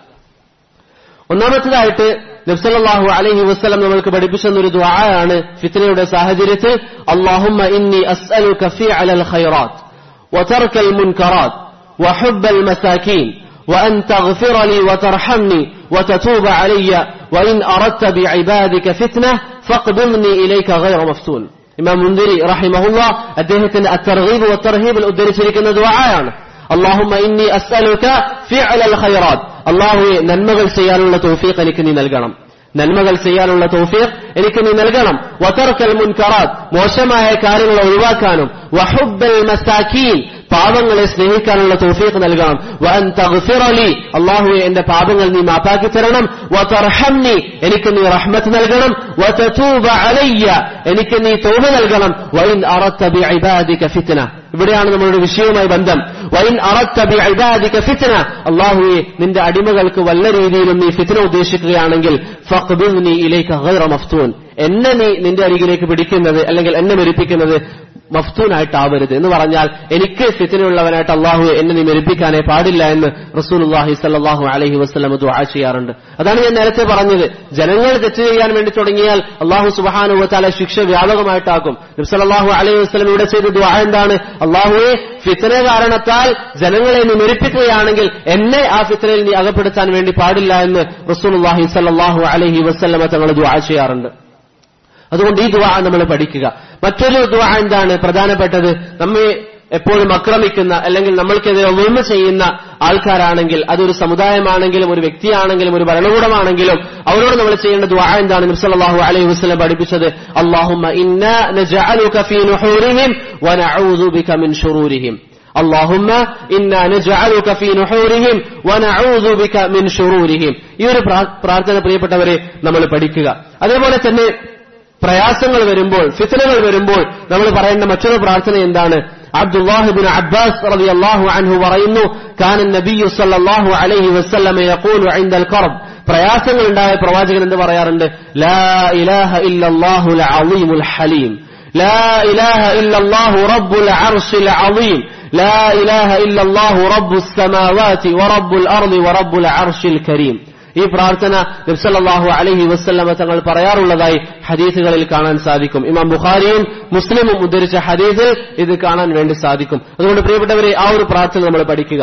ഒന്നാമത്തേതായിട്ട് നബ്സല്ലാഹു അലൈഹി വസ്ലം നമ്മൾക്ക് പഠിപ്പിച്ചെന്ന ഒരു ദ്വായാണ് ഫിത്നയുടെ സാഹചര്യത്തിൽ അള്ളാഹുമ്മ ഇന്നി അസ്അലുക ഫിഅല الخيرات وترك المنكرات وحب المساكين وأن تغفر لي وترحمني وتتوب علي وإن أردت بعبادك فتنة فاقبضني إليك غير مفتون ഇമാം മുന്തിരി റഹിമഹുല്ല അദ്ദേഹത്തിന്റെ അത്തർഹീബ് വത്തർഹീബിൽ ഉദ്ധരിച്ചിരിക്കുന്ന ദുആയാണ് اللهم إني أسألك فعل الخيرات അള്ളാഹുവെ നന്മകൾ ചെയ്യാനുള്ള തൗഫീഖ് എനിക്ക് നീ നൽകണം നന്മകൾ ചെയ്യാനുള്ള തൗഫീഖ് എനിക്ക് നീ നൽകണം വതർക്കൽ മുൻകറാത്ത് മോശമായ കാര്യങ്ങൾ ഒഴിവാക്കാനും വഹുബ്ബൽ മസാക്കീൻ പാപങ്ങളെ സ്നേഹിക്കാനുള്ള തൗഫീഖ് നൽകണം വഅൻ തഗ്ഫിറലി അള്ളാഹുവെ എന്റെ പാപങ്ങൾ നീ മാപ്പാക്കി തരണം വതർഹംനി എനിക്ക് നീ റഹ്മത്ത് നൽകണം വതതൂബ അലയ്യ എനിക്ക് നീ തൗബ നൽകണം വഇൻ അറദ്ത ബിഇബാദിക ഫിത്ന ഇവിടെയാണ് നമ്മളുടെ വിഷയവുമായി ബന്ധം വൈൻ അറത്തബിഅദാദിക ഫിത്ന അള്ളാഹുവെ നിന്റെ അടിമകൾക്ക് വല്ല രീതിയിലും നീ ഫിത്ന ഉദ്ദേശിക്കുകയാണെങ്കിൽ ഫഖ്ബിദ്നി ഇലൈക ഗൈറ മഫ്തൂൻ എന്നെ നീ നിന്റെ അരികിലേക്ക് പിടിക്കുന്നത് അല്ലെങ്കിൽ എന്നെ മരിപ്പിക്കുന്നത് മഫ്തൂനായിട്ടാവരുത് എന്ന് പറഞ്ഞാൽ എനിക്ക് ഫിത്തിനുള്ളവനായിട്ട് അള്ളാഹു എന്നെ നീ മരിപ്പിക്കാനേ പാടില്ല എന്ന് റസൂലുല്ലാഹി സല്ലാഹു അലഹി വസ്ലം ദുആ ചെയ്യാറുണ്ട് അതാണ് ഞാൻ നേരത്തെ പറഞ്ഞത് ജനങ്ങൾ തെറ്റ് ചെയ്യാൻ വേണ്ടി തുടങ്ങിയാൽ അള്ളാഹു സുബാനുവത്താല ശിക്ഷ വ്യാപകമായിട്ടാക്കും നബ്സല്ലാഹു അലൈഹി വസ്ലം ഇവിടെ ചെയ്ത ദുആ എന്താണ് അള്ളാഹുവെ ഫിത്തന കാരണത്താൽ ജനങ്ങളെ നീ മരിപ്പിക്കുകയാണെങ്കിൽ എന്നെ ആ ഫിത്തനയിൽ നീ അകപ്പെടുത്താൻ വേണ്ടി പാടില്ല എന്ന് റസൂലുല്ലാഹി സല്ലാഹു അലഹി വസ്ലമ തങ്ങൾ ദുആ ചെയ്യാറുണ്ട് അതുകൊണ്ട് ഈ ദുആ നമ്മൾ പഠിക്കുക മറ്റൊരു ദുആ എന്താണ് പ്രധാനപ്പെട്ടത് നമ്മെ എപ്പോഴും ആക്രമിക്കുന്ന അല്ലെങ്കിൽ നമ്മൾക്കെതിരെ ഉൾമ ചെയ്യുന്ന ആൾക്കാരാണെങ്കിൽ അതൊരു സമുദായമാണെങ്കിലും ഒരു വ്യക്തിയാണെങ്കിലും ഒരു ഭരണകൂടമാണെങ്കിലും അവരോട് നമ്മൾ ചെയ്യേണ്ട ദുആ എന്താണ് നബ്സല്ലാഹു അലൈഹി വസ്ലം പഠിപ്പിച്ചത് അള്ളാഹുമ്മ ഇന്ന നജഅലുക ഫീ നുഹൂരിഹിം വനഊദു ബിക മിൻ ശുറൂരിഹിം اللهم إنا نجعلك في نحورهم ونعوذ بك من شرورهم ഈ ഒരു പ്രാർത്ഥന പ്രിയപ്പെട്ടവരെ നമ്മൾ പഠിക്കുക അതേപോലെ തന്നെ പ്രയാസങ്ങൾ വരുമ്പോൾ ഫിത്തനകൾ വരുമ്പോൾ നമ്മൾ പറയേണ്ട മറ്റൊരു പ്രാർത്ഥന എന്താണ് അബ്ദുല്ലാഹിബിൻ അബ്ബാസ് റളിയല്ലാഹു അൻഹു പറയുന്നു കാന നബിയു സല്ലല്ലാഹു അലൈഹി വസല്ലമ യഖൂലു ഇൻദൽ കർബ് പ്രയാസങ്ങൾ ഉണ്ടായ പ്രവാചകൻ എന്ന് പറയാറുണ്ട് ലാ ഇലാഹ ഇല്ലല്ലാഹുൽ അളീമുൽ ഹലീം ലാ ഇലാഹ ഇല്ലല്ലാഹു റബ്ബുൽ അർശിൽ അളീം لا إله إلا الله رب السماوات ورب الأرض ورب العرش الكريم ഈ പ്രാർത്ഥന നബ്സല്ലാഹു അലഹി വസ്ല്ലമ തങ്ങൾ പറയാറുള്ളതായി ഹദീസുകളിൽ കാണാൻ സാധിക്കും ഇമാം ബുഖാരിയും മുസ്ലിമും ഉദ്ധരിച്ച ഹദീസിൽ ഇത് കാണാൻ വേണ്ടി സാധിക്കും അതുകൊണ്ട് പ്രിയപ്പെട്ടവരെ ആ ഒരു പ്രാർത്ഥന നമ്മൾ പഠിക്കുക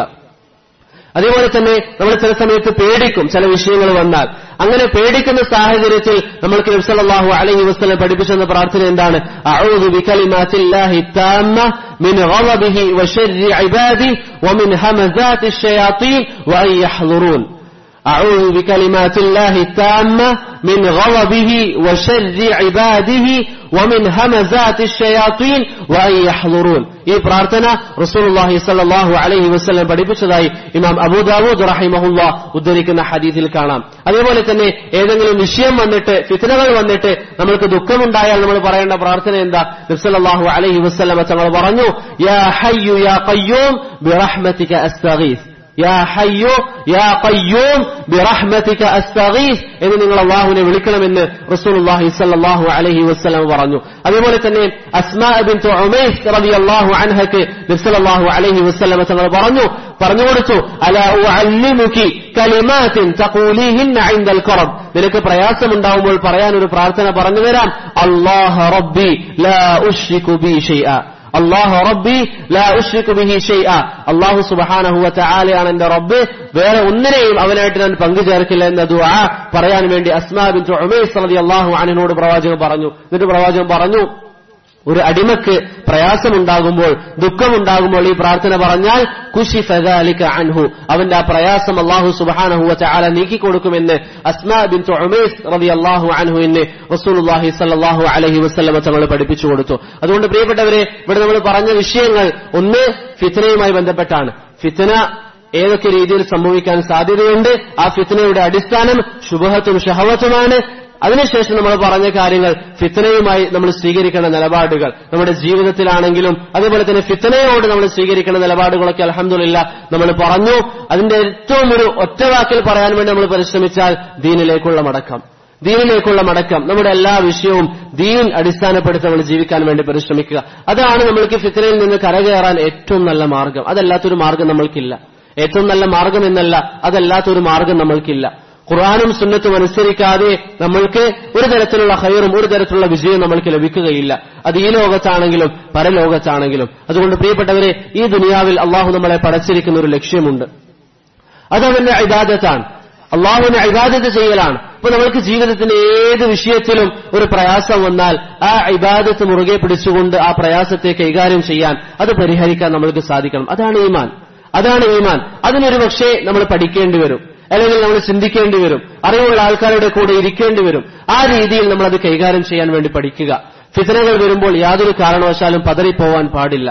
അതേപോലെ തന്നെ നമ്മൾ ചില സമയത്ത് പേടിക്കും ചില വിഷയങ്ങൾ വന്നാൽ അങ്ങനെ പേടിക്കുന്ന സാഹചര്യത്തിൽ നമ്മൾക്ക് നബ്സല്ലാഹു അലഹി വസ്ലം പഠിപ്പിച്ചെന്ന പ്രാർത്ഥന എന്താണ് അഊദു ബികലിമാത്തില്ലാഹി താമ്മ من غضبه وشر عباده ومن همزات الشياطين وأن يحضرون أعوذ بكلمات الله التامة من غضبه وشر عباده ومن همزات الشياطين وأن يحضرون ഈ പ്രാർത്ഥന റസൂലുള്ളാഹി സ്വല്ലല്ലാഹു അലൈഹി വസല്ലം പഠിപ്പിച്ചതായി ഇമാം അബൂദാവൂദ് റഹിമഹുല്ല ഉദ്ധരിക്കുന്ന ഹദീസിൽ കാണാം അതേപോലെ തന്നെ ഏതെങ്കിലും വിഷയം വന്നിട്ട് ഫിത്നകൾ വന്നിട്ട് നമ്മൾക്ക് ദുഃഖമുണ്ടായാൽ നമ്മൾ പറയേണ്ട പ്രാർത്ഥന എന്താ നബ്സല്ലാഹു അലൈഹി വസല്ലം തങ്ങൾ പറഞ്ഞു യാ ഹയ്യു യാ ഖയ്യൂം ബിറഹ്മതിക അസ്തഗീസ് യാ ഹയ്യോ യാ ഖയ്യൂം ബിറഹ്മതിക അസ്തഗീസ് എന്ന് നിങ്ങൾ അള്ളാഹുവിനെ വിളിക്കണമെന്ന് റസൂലുള്ളാഹി സ്വല്ലല്ലാഹു അലൈഹി വസല്ലം പറഞ്ഞു അതുപോലെ തന്നെ അസ്മാ ബിൻതു ഉമൈസ് റളിയല്ലാഹു അൻഹക്ക് നബി സല്ലല്ലാഹു അലൈഹി വസല്ലം തങ്ങൾ പറഞ്ഞു പറഞ്ഞു കൊടുത്തു അല ഉഅല്ലിമുകി കലിമാത്തിൻ തഖൂലിഹിന്ന ഇൻദൽ കറബ് നിനക്ക് പ്രയാസമുണ്ടാവുമ്പോൾ പറയാൻ ഒരു പ്രാർത്ഥന പറഞ്ഞു തരാം അല്ലാഹ റബ്ബി ലാ ഉശ്രികു ബി ഷൈഅ അള്ളാഹു റബ്ബി ലാ ഉഷ്രിക്കു ബിഹി ഷൈഅ അള്ളാഹു സുബ്ഹാനഹു വതആലയാണ് എന്റെ റബ്ബ് വേറെ ഒന്നിനെയും അവനായിട്ട് ഞാൻ പങ്കു ചേർക്കില്ല എന്ന ദുആ പറയാൻ വേണ്ടി അസ്മാ ബിൻതു ഉമൈസ് റളിയല്ലാഹു അൻഹയോട് പ്രവാചകൻ പറഞ്ഞു എന്നിട്ട് പ്രവാചകൻ പറഞ്ഞു ഒരു അടിമക്ക് പ്രയാസമുണ്ടാകുമ്പോൾ ദുഃഖമുണ്ടാകുമ്പോൾ ഈ പ്രാർത്ഥന പറഞ്ഞാൽ കുശി ഫദാലിക അൻഹു അവന്റെ ആ പ്രയാസം അള്ളാഹു സുബ്ഹാനഹു വതആല നീക്കിക്കൊടുക്കുമെന്ന് അസ്മാ ബിൻതു ഉമൈസ് റളിയല്ലാഹു അൻഹുവിനെ റസൂലുള്ളാഹി സ്വല്ലല്ലാഹു അലൈഹി വസല്ലമ തങ്ങൾ പഠിപ്പിച്ചു കൊടുത്തു അതുകൊണ്ട് പ്രിയപ്പെട്ടവരെ ഇവിടെ നമ്മൾ പറഞ്ഞ വിഷയങ്ങൾ ഒന്ന് ഫിത്നയുമായി ബന്ധപ്പെട്ടാണ് ഫിത്ന ഏതൊക്കെ രീതിയിൽ സംഭവിക്കാൻ സാധ്യതയുണ്ട് ആ ഫിത്നയുടെ അടിസ്ഥാനം ശുഭഹത്തും ഷഹവത്തുമാണ് അതിനുശേഷം നമ്മൾ പറഞ്ഞ കാര്യങ്ങൾ ഫിത്തനയുമായി നമ്മൾ സ്വീകരിക്കേണ്ട നിലപാടുകൾ നമ്മുടെ ജീവിതത്തിലാണെങ്കിലും അതേപോലെ തന്നെ ഫിത്തനയോട് നമ്മൾ സ്വീകരിക്കേണ്ട നിലപാടുകളൊക്കെ അലഹമില്ല നമ്മൾ പറഞ്ഞു അതിന്റെ ഏറ്റവും ഒരു ഒറ്റവാക്കിൽ പറയാൻ വേണ്ടി നമ്മൾ പരിശ്രമിച്ചാൽ ദീനിലേക്കുള്ള മടക്കം ദീനിലേക്കുള്ള മടക്കം നമ്മുടെ എല്ലാ വിഷയവും ദീൻ അടിസ്ഥാനപ്പെടുത്തി നമ്മൾ ജീവിക്കാൻ വേണ്ടി പരിശ്രമിക്കുക അതാണ് നമ്മൾക്ക് ഫിത്തനയിൽ നിന്ന് കരകയറാൻ ഏറ്റവും നല്ല മാർഗം അതല്ലാത്തൊരു മാർഗം നമ്മൾക്കില്ല ഏറ്റവും നല്ല മാർഗം എന്നല്ല അതല്ലാത്തൊരു മാർഗം നമ്മൾക്കില്ല ഖുർആാനും സുന്നത്തും അനുസരിക്കാതെ നമ്മൾക്ക് ഒരു തരത്തിലുള്ള ഹൈറും ഒരു തരത്തിലുള്ള വിജയവും നമ്മൾക്ക് ലഭിക്കുകയില്ല അത് ഈ ലോകത്താണെങ്കിലും പരലോകത്താണെങ്കിലും അതുകൊണ്ട് പ്രിയപ്പെട്ടവരെ ഈ ദുനിയാവിൽ അള്ളാഹു നമ്മളെ പടച്ചിരിക്കുന്ന ഒരു ലക്ഷ്യമുണ്ട് അത് അവന്റെ ഇബാദത്താണ് അള്ളാഹുവിനെ ഇബാദത്ത് ചെയ്യലാണ് ഇപ്പൊ നമ്മൾക്ക് ജീവിതത്തിന്റെ ഏത് വിഷയത്തിലും ഒരു പ്രയാസം വന്നാൽ ആ ഇബാദത്ത് മുറുകെ പിടിച്ചുകൊണ്ട് ആ പ്രയാസത്തെ കൈകാര്യം ചെയ്യാൻ അത് പരിഹരിക്കാൻ നമ്മൾക്ക് സാധിക്കണം അതാണ് ഈമാൻ അതാണ് ഈമാൻ അതിനൊരു പക്ഷേ നമ്മൾ പഠിക്കേണ്ടി വരും അല്ലെങ്കിൽ നമ്മൾ ചിന്തിക്കേണ്ടി വരും അറിവുള്ള ആൾക്കാരുടെ കൂടെ ഇരിക്കേണ്ടി വരും ആ രീതിയിൽ നമ്മൾ അത് കൈകാര്യം ചെയ്യാൻ വേണ്ടി പഠിക്കുക ഫിതനകൾ വരുമ്പോൾ യാതൊരു കാരണവശാലും പതറിപ്പോവാൻ പാടില്ല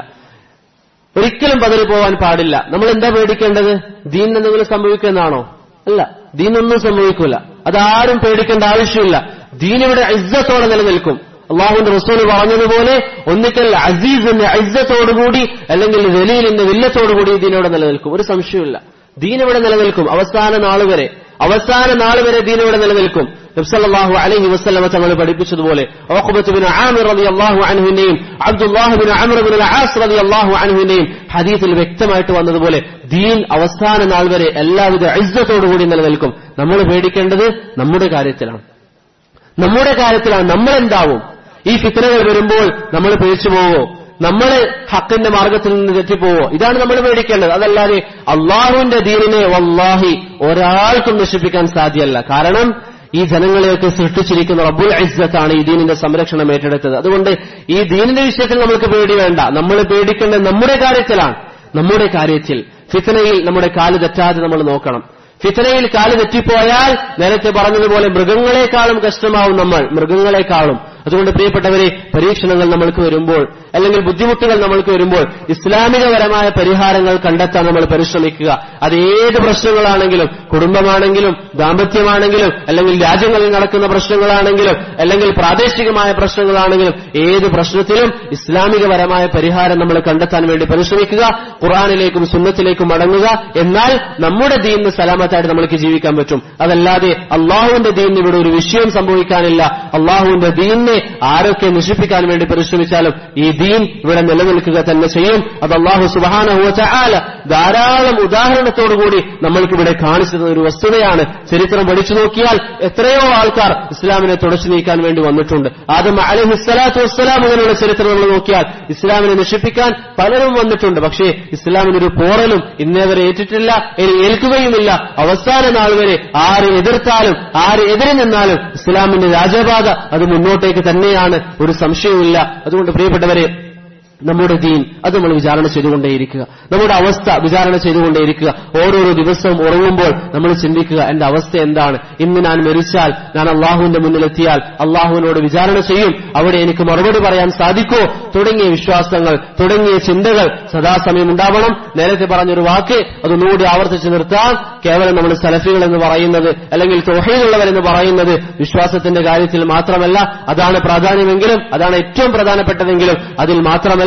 ഒരിക്കലും പതറിപ്പോവാൻ പാടില്ല നമ്മൾ എന്താ പേടിക്കേണ്ടത് ദീൻ എന്തെങ്കിലും സംഭവിക്കുമെന്നാണോ അല്ല ദീനൊന്നും സംഭവിക്കില്ല അതാരും പേടിക്കേണ്ട ആവശ്യമില്ല ദീനിവിടെ ഇസ്സത്തോടെ നിലനിൽക്കും അള്ളാഹുവിന്റെ റസൂൽ പറഞ്ഞതുപോലെ ഒന്നിക്കൽ അസീസിന്റെ ഇസ്സത്തോടുകൂടി അല്ലെങ്കിൽ ദലീലിന്റെ വില്ലത്തോടുകൂടി ദീനോടെ നിലനിൽക്കും ഒരു സംശയമില്ല ദീനിവിടെ നിലനിൽക്കും അവസാന നാൾ വരെ അവസാന നാൾ വരെ ദീനിവിടെ നിലനിൽക്കും നബ്സല്ലാഹു അലൈഹി വസ്ലമ തങ്ങൾ പഠിപ്പിച്ചതുപോലെ ഓഖബത്തുബിൻ ആമിർ റതി അള്ളാഹു അൻഹുവിന്റെയും അബ്ദുല്ലാഹുബിൻ അമർബിൻ ആസ് റതി അള്ളാഹു അൻഹുവിന്റെയും ഹദീസിൽ വ്യക്തമായിട്ട് വന്നതുപോലെ ദീൻ അവസാന നാൾ വരെ എല്ലാവിധ ഇജ്ജത്തോടുകൂടി നിലനിൽക്കും നമ്മൾ പേടിക്കേണ്ടത് നമ്മുടെ കാര്യത്തിലാണ് നമ്മുടെ കാര്യത്തിലാണ് നമ്മൾ എന്താവും ഈ ഫിത്തനകൾ വരുമ്പോൾ നമ്മൾ പേടിച്ചു പോവോ നമ്മൾ ഹക്കിന്റെ മാർഗത്തിൽ നിന്ന് തെറ്റിപ്പോവോ ഇതാണ് നമ്മൾ പേടിക്കേണ്ടത് അതല്ലാതെ അള്ളാഹുവിന്റെ ദീനിനെ വല്ലാഹി ഒരാൾക്കും നശിപ്പിക്കാൻ സാധ്യമല്ല കാരണം ഈ ജനങ്ങളെയൊക്കെ സൃഷ്ടിച്ചിരിക്കുന്ന റബ്ബുൽ ഇസ്സത്താണ് ഈ ദീനിന്റെ സംരക്ഷണം ഏറ്റെടുത്തത് അതുകൊണ്ട് ഈ ദീനിന്റെ വിഷയത്തിൽ നമുക്ക് പേടി വേണ്ട നമ്മൾ പേടിക്കേണ്ടത് നമ്മുടെ കാര്യത്തിലാണ് നമ്മുടെ കാര്യത്തിൽ ഫിത്തനയിൽ നമ്മുടെ കാല് തെറ്റാതെ നമ്മൾ നോക്കണം ഫിത്തനയിൽ കാല് തെറ്റിപ്പോയാൽ നേരത്തെ പറഞ്ഞതുപോലെ മൃഗങ്ങളെക്കാളും കഷ്ടമാവും നമ്മൾ മൃഗങ്ങളെക്കാളും അതുകൊണ്ട് പ്രിയപ്പെട്ടവരെ പരീക്ഷണങ്ങൾ നമ്മൾക്ക് വരുമ്പോൾ അല്ലെങ്കിൽ ബുദ്ധിമുട്ടുകൾ നമ്മൾക്ക് വരുമ്പോൾ ഇസ്ലാമികപരമായ പരിഹാരങ്ങൾ കണ്ടെത്താൻ നമ്മൾ പരിശ്രമിക്കുക അത് ഏത് പ്രശ്നങ്ങളാണെങ്കിലും കുടുംബമാണെങ്കിലും ദാമ്പത്യമാണെങ്കിലും അല്ലെങ്കിൽ രാജ്യങ്ങളിൽ നടക്കുന്ന പ്രശ്നങ്ങളാണെങ്കിലും അല്ലെങ്കിൽ പ്രാദേശികമായ പ്രശ്നങ്ങളാണെങ്കിലും ഏത് പ്രശ്നത്തിലും ഇസ്ലാമികപരമായ പരിഹാരം നമ്മൾ കണ്ടെത്താൻ വേണ്ടി പരിശ്രമിക്കുക ഖുറാനിലേക്കും സുന്നത്തിലേക്കും മടങ്ങുക എന്നാൽ നമ്മുടെ ദീനിന് സലാമത്തായിട്ട് നമ്മൾക്ക് ജീവിക്കാൻ പറ്റും അതല്ലാതെ അള്ളാഹുവിന്റെ ദീനിന് ഇവിടെ ഒരു വിഷയം സംഭവിക്കാനില്ല അള്ളാഹുവിന്റെ ദീനിനെ ആരൊക്കെ നശിപ്പിക്കാൻ വേണ്ടി പരിശ്രമിച്ചാലും ഈ ദീൻ ഇവിടെ നിലനിൽക്കുക തന്നെ ചെയ്യും അത് അള്ളാഹു സുബാനഹുവ ചാല ധാരാളം ഉദാഹരണത്തോടുകൂടി നമ്മൾക്കിവിടെ കാണിച്ചു തന്ന ഒരു വസ്തുതയാണ് ചരിത്രം പഠിച്ചു നോക്കിയാൽ എത്രയോ ആൾക്കാർ ഇസ്ലാമിനെ തുടച്ചു നീക്കാൻ വേണ്ടി വന്നിട്ടുണ്ട് ആദം അലഹിസ്സലാത്തു വസ്സലാം മുതലുള്ള ചരിത്രം നമ്മൾ നോക്കിയാൽ ഇസ്ലാമിനെ നശിപ്പിക്കാൻ പലരും വന്നിട്ടുണ്ട് പക്ഷേ ഇസ്ലാമിനൊരു പോറലും ഇന്നേ വരെ ഏറ്റിട്ടില്ല ഇനി ഏൽക്കുകയുമില്ല അവസാന നാൾ വരെ ആര് എതിർത്താലും ആര് എതിരെ നിന്നാലും ഇസ്ലാമിന്റെ രാജപാത അത് മുന്നോട്ടേക്ക് തന്നെയാണ് ഒരു സംശയവുമില്ല അതുകൊണ്ട് പ്രിയപ്പെട്ടവരെ നമ്മുടെ ദീൻ അത് നമ്മൾ വിചാരണ ചെയ്തുകൊണ്ടേയിരിക്കുക നമ്മുടെ അവസ്ഥ വിചാരണ ചെയ്തുകൊണ്ടേയിരിക്കുക ഓരോരോ ദിവസവും ഉറങ്ങുമ്പോൾ നമ്മൾ ചിന്തിക്കുക എന്റെ അവസ്ഥ എന്താണ് ഇന്ന് ഞാൻ മരിച്ചാൽ ഞാൻ അള്ളാഹുവിന്റെ മുന്നിലെത്തിയാൽ അള്ളാഹുവിനോട് വിചാരണ ചെയ്യും അവിടെ എനിക്ക് മറുപടി പറയാൻ സാധിക്കോ തുടങ്ങിയ വിശ്വാസങ്ങൾ തുടങ്ങിയ ചിന്തകൾ സദാസമയം ഉണ്ടാവണം നേരത്തെ പറഞ്ഞൊരു വാക്ക് അതൊന്നുകൂടി ആവർത്തിച്ച് നിർത്താൻ കേവലം നമ്മൾ സലഫികൾ എന്ന് പറയുന്നത് അല്ലെങ്കിൽ തൊഹയിലുള്ളവരെന്ന് പറയുന്നത് വിശ്വാസത്തിന്റെ കാര്യത്തിൽ മാത്രമല്ല അതാണ് പ്രാധാന്യമെങ്കിലും അതാണ് ഏറ്റവും പ്രധാനപ്പെട്ടതെങ്കിലും അതിൽ മാത്രമല്ല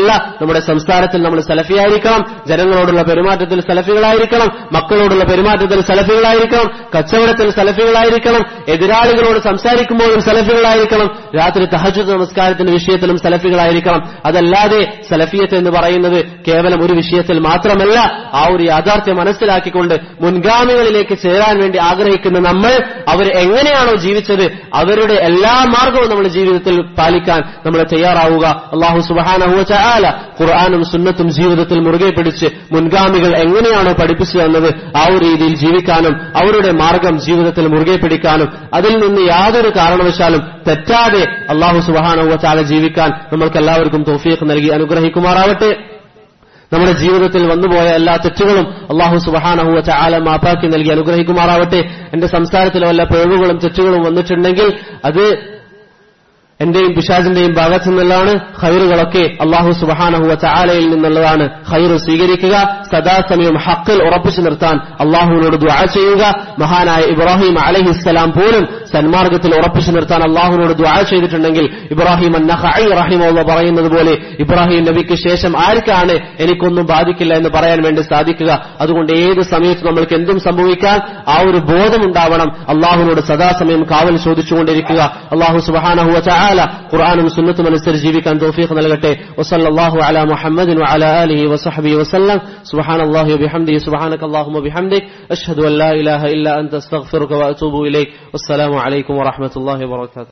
മാത്രമല്ല നമ്മുടെ സംസ്കാരത്തിൽ നമ്മൾ സലഫിയായിരിക്കണം ജനങ്ങളോടുള്ള പെരുമാറ്റത്തിൽ സലഫികളായിരിക്കണം മക്കളോടുള്ള പെരുമാറ്റത്തിൽ സലഫികളായിരിക്കണം കച്ചവടത്തിൽ സലഫികളായിരിക്കണം എതിരാളികളോട് സംസാരിക്കുമ്പോഴും സലഫികളായിരിക്കണം രാത്രി തഹജുദ് നമസ്കാരത്തിന്റെ വിഷയത്തിലും സലഫികളായിരിക്കണം അതല്ലാതെ സലഫിയത്ത് എന്ന് പറയുന്നത് കേവലം ഒരു വിഷയത്തിൽ മാത്രമല്ല ആ ഒരു യാഥാർത്ഥ്യം മനസ്സിലാക്കിക്കൊണ്ട് മുൻഗാമികളിലേക്ക് ചേരാൻ വേണ്ടി ആഗ്രഹിക്കുന്ന നമ്മൾ അവർ എങ്ങനെയാണോ ജീവിച്ചത് അവരുടെ എല്ലാ മാർഗവും നമ്മുടെ ജീവിതത്തിൽ പാലിക്കാൻ നമ്മൾ തയ്യാറാവുക അള്ളാഹു സുബാനഹുവ ചാല ഖുർആാനും സുന്നത്തും ജീവിതത്തിൽ മുറുകെ പിടിച്ച് മുൻഗാമികൾ എങ്ങനെയാണോ പഠിപ്പിച്ചു തന്നത് ആ ഒരു രീതിയിൽ ജീവിക്കാനും അവരുടെ മാർഗം ജീവിതത്തിൽ മുറുകെ പിടിക്കാനും അതിൽ നിന്ന് യാതൊരു കാരണവശാലും തെറ്റാതെ അള്ളാഹു സുബാനഹുവ ചാല ജീവിക്കാൻ നമ്മൾക്ക് എല്ലാവർക്കും തോഫിയൊക്കെ നൽകി അനുഗ്രഹിക്കുമാറാവട്ടെ നമ്മുടെ ജീവിതത്തിൽ വന്നുപോയ എല്ലാ തെറ്റുകളും അള്ളാഹു സുബഹാനഹുവ ചാല മാപ്പാക്കി നൽകി അനുഗ്രഹിക്കുമാറാവട്ടെ എന്റെ സംസാരത്തിൽ വല്ല പിഴവുകളും തെറ്റുകളും വന്നിട്ടുണ്ടെങ്കിൽ അത് എന്റെയും പിശാജിന്റെയും ഭാഗത്തു നിന്നുള്ളതാണ് ഖൈറുകളൊക്കെ അള്ളാഹു സുബഹാനഹുവ ചാലയിൽ നിന്നുള്ളതാണ് ഖൈറ് സ്വീകരിക്കുക സദാസമയം ഹക്കിൽ ഉറപ്പിച്ചു നിർത്താൻ അള്ളാഹുവിനോട് ദുആ ചെയ്യുക മഹാനായ ഇബ്രാഹിം അലഹിസ്സലാം പോലും സന്മാർഗത്തിൽ ഉറപ്പിച്ചു നിർത്താൻ അള്ളാഹുവിനോട് ദുആ ചെയ്തിട്ടുണ്ടെങ്കിൽ ഇബ്രാഹിം അന്നഹൈ റഹിമുള്ള പറയുന്നത് പോലെ ഇബ്രാഹിം നബിക്ക് ശേഷം ആർക്കാണ് എനിക്കൊന്നും ബാധിക്കില്ല എന്ന് പറയാൻ വേണ്ടി സാധിക്കുക അതുകൊണ്ട് ഏത് സമയത്ത് നമ്മൾക്ക് എന്തും സംഭവിക്കാൻ ആ ഒരു ബോധമുണ്ടാവണം അള്ളാഹുവിനോട് സദാസമയം കാവൽ ചോദിച്ചുകൊണ്ടിരിക്കുക അള്ളാഹു സുബഹാനഹുവ ചാല ഖുർആാനും സുന്നത്തും അനുസരിച്ച് ജീവിക്കാൻ തോഫീഖ് നൽകട്ടെ വസല്ലാഹു അല മുഹമ്മദിൻ وعلى آله وصحبه وسلم سبحان الله وبحمده سبحانك اللهم وبحمدك أشهد أن لا إله إلا أنت استغفرك وأتوب إليك والسلام عليكم ورحمة الله وبركاته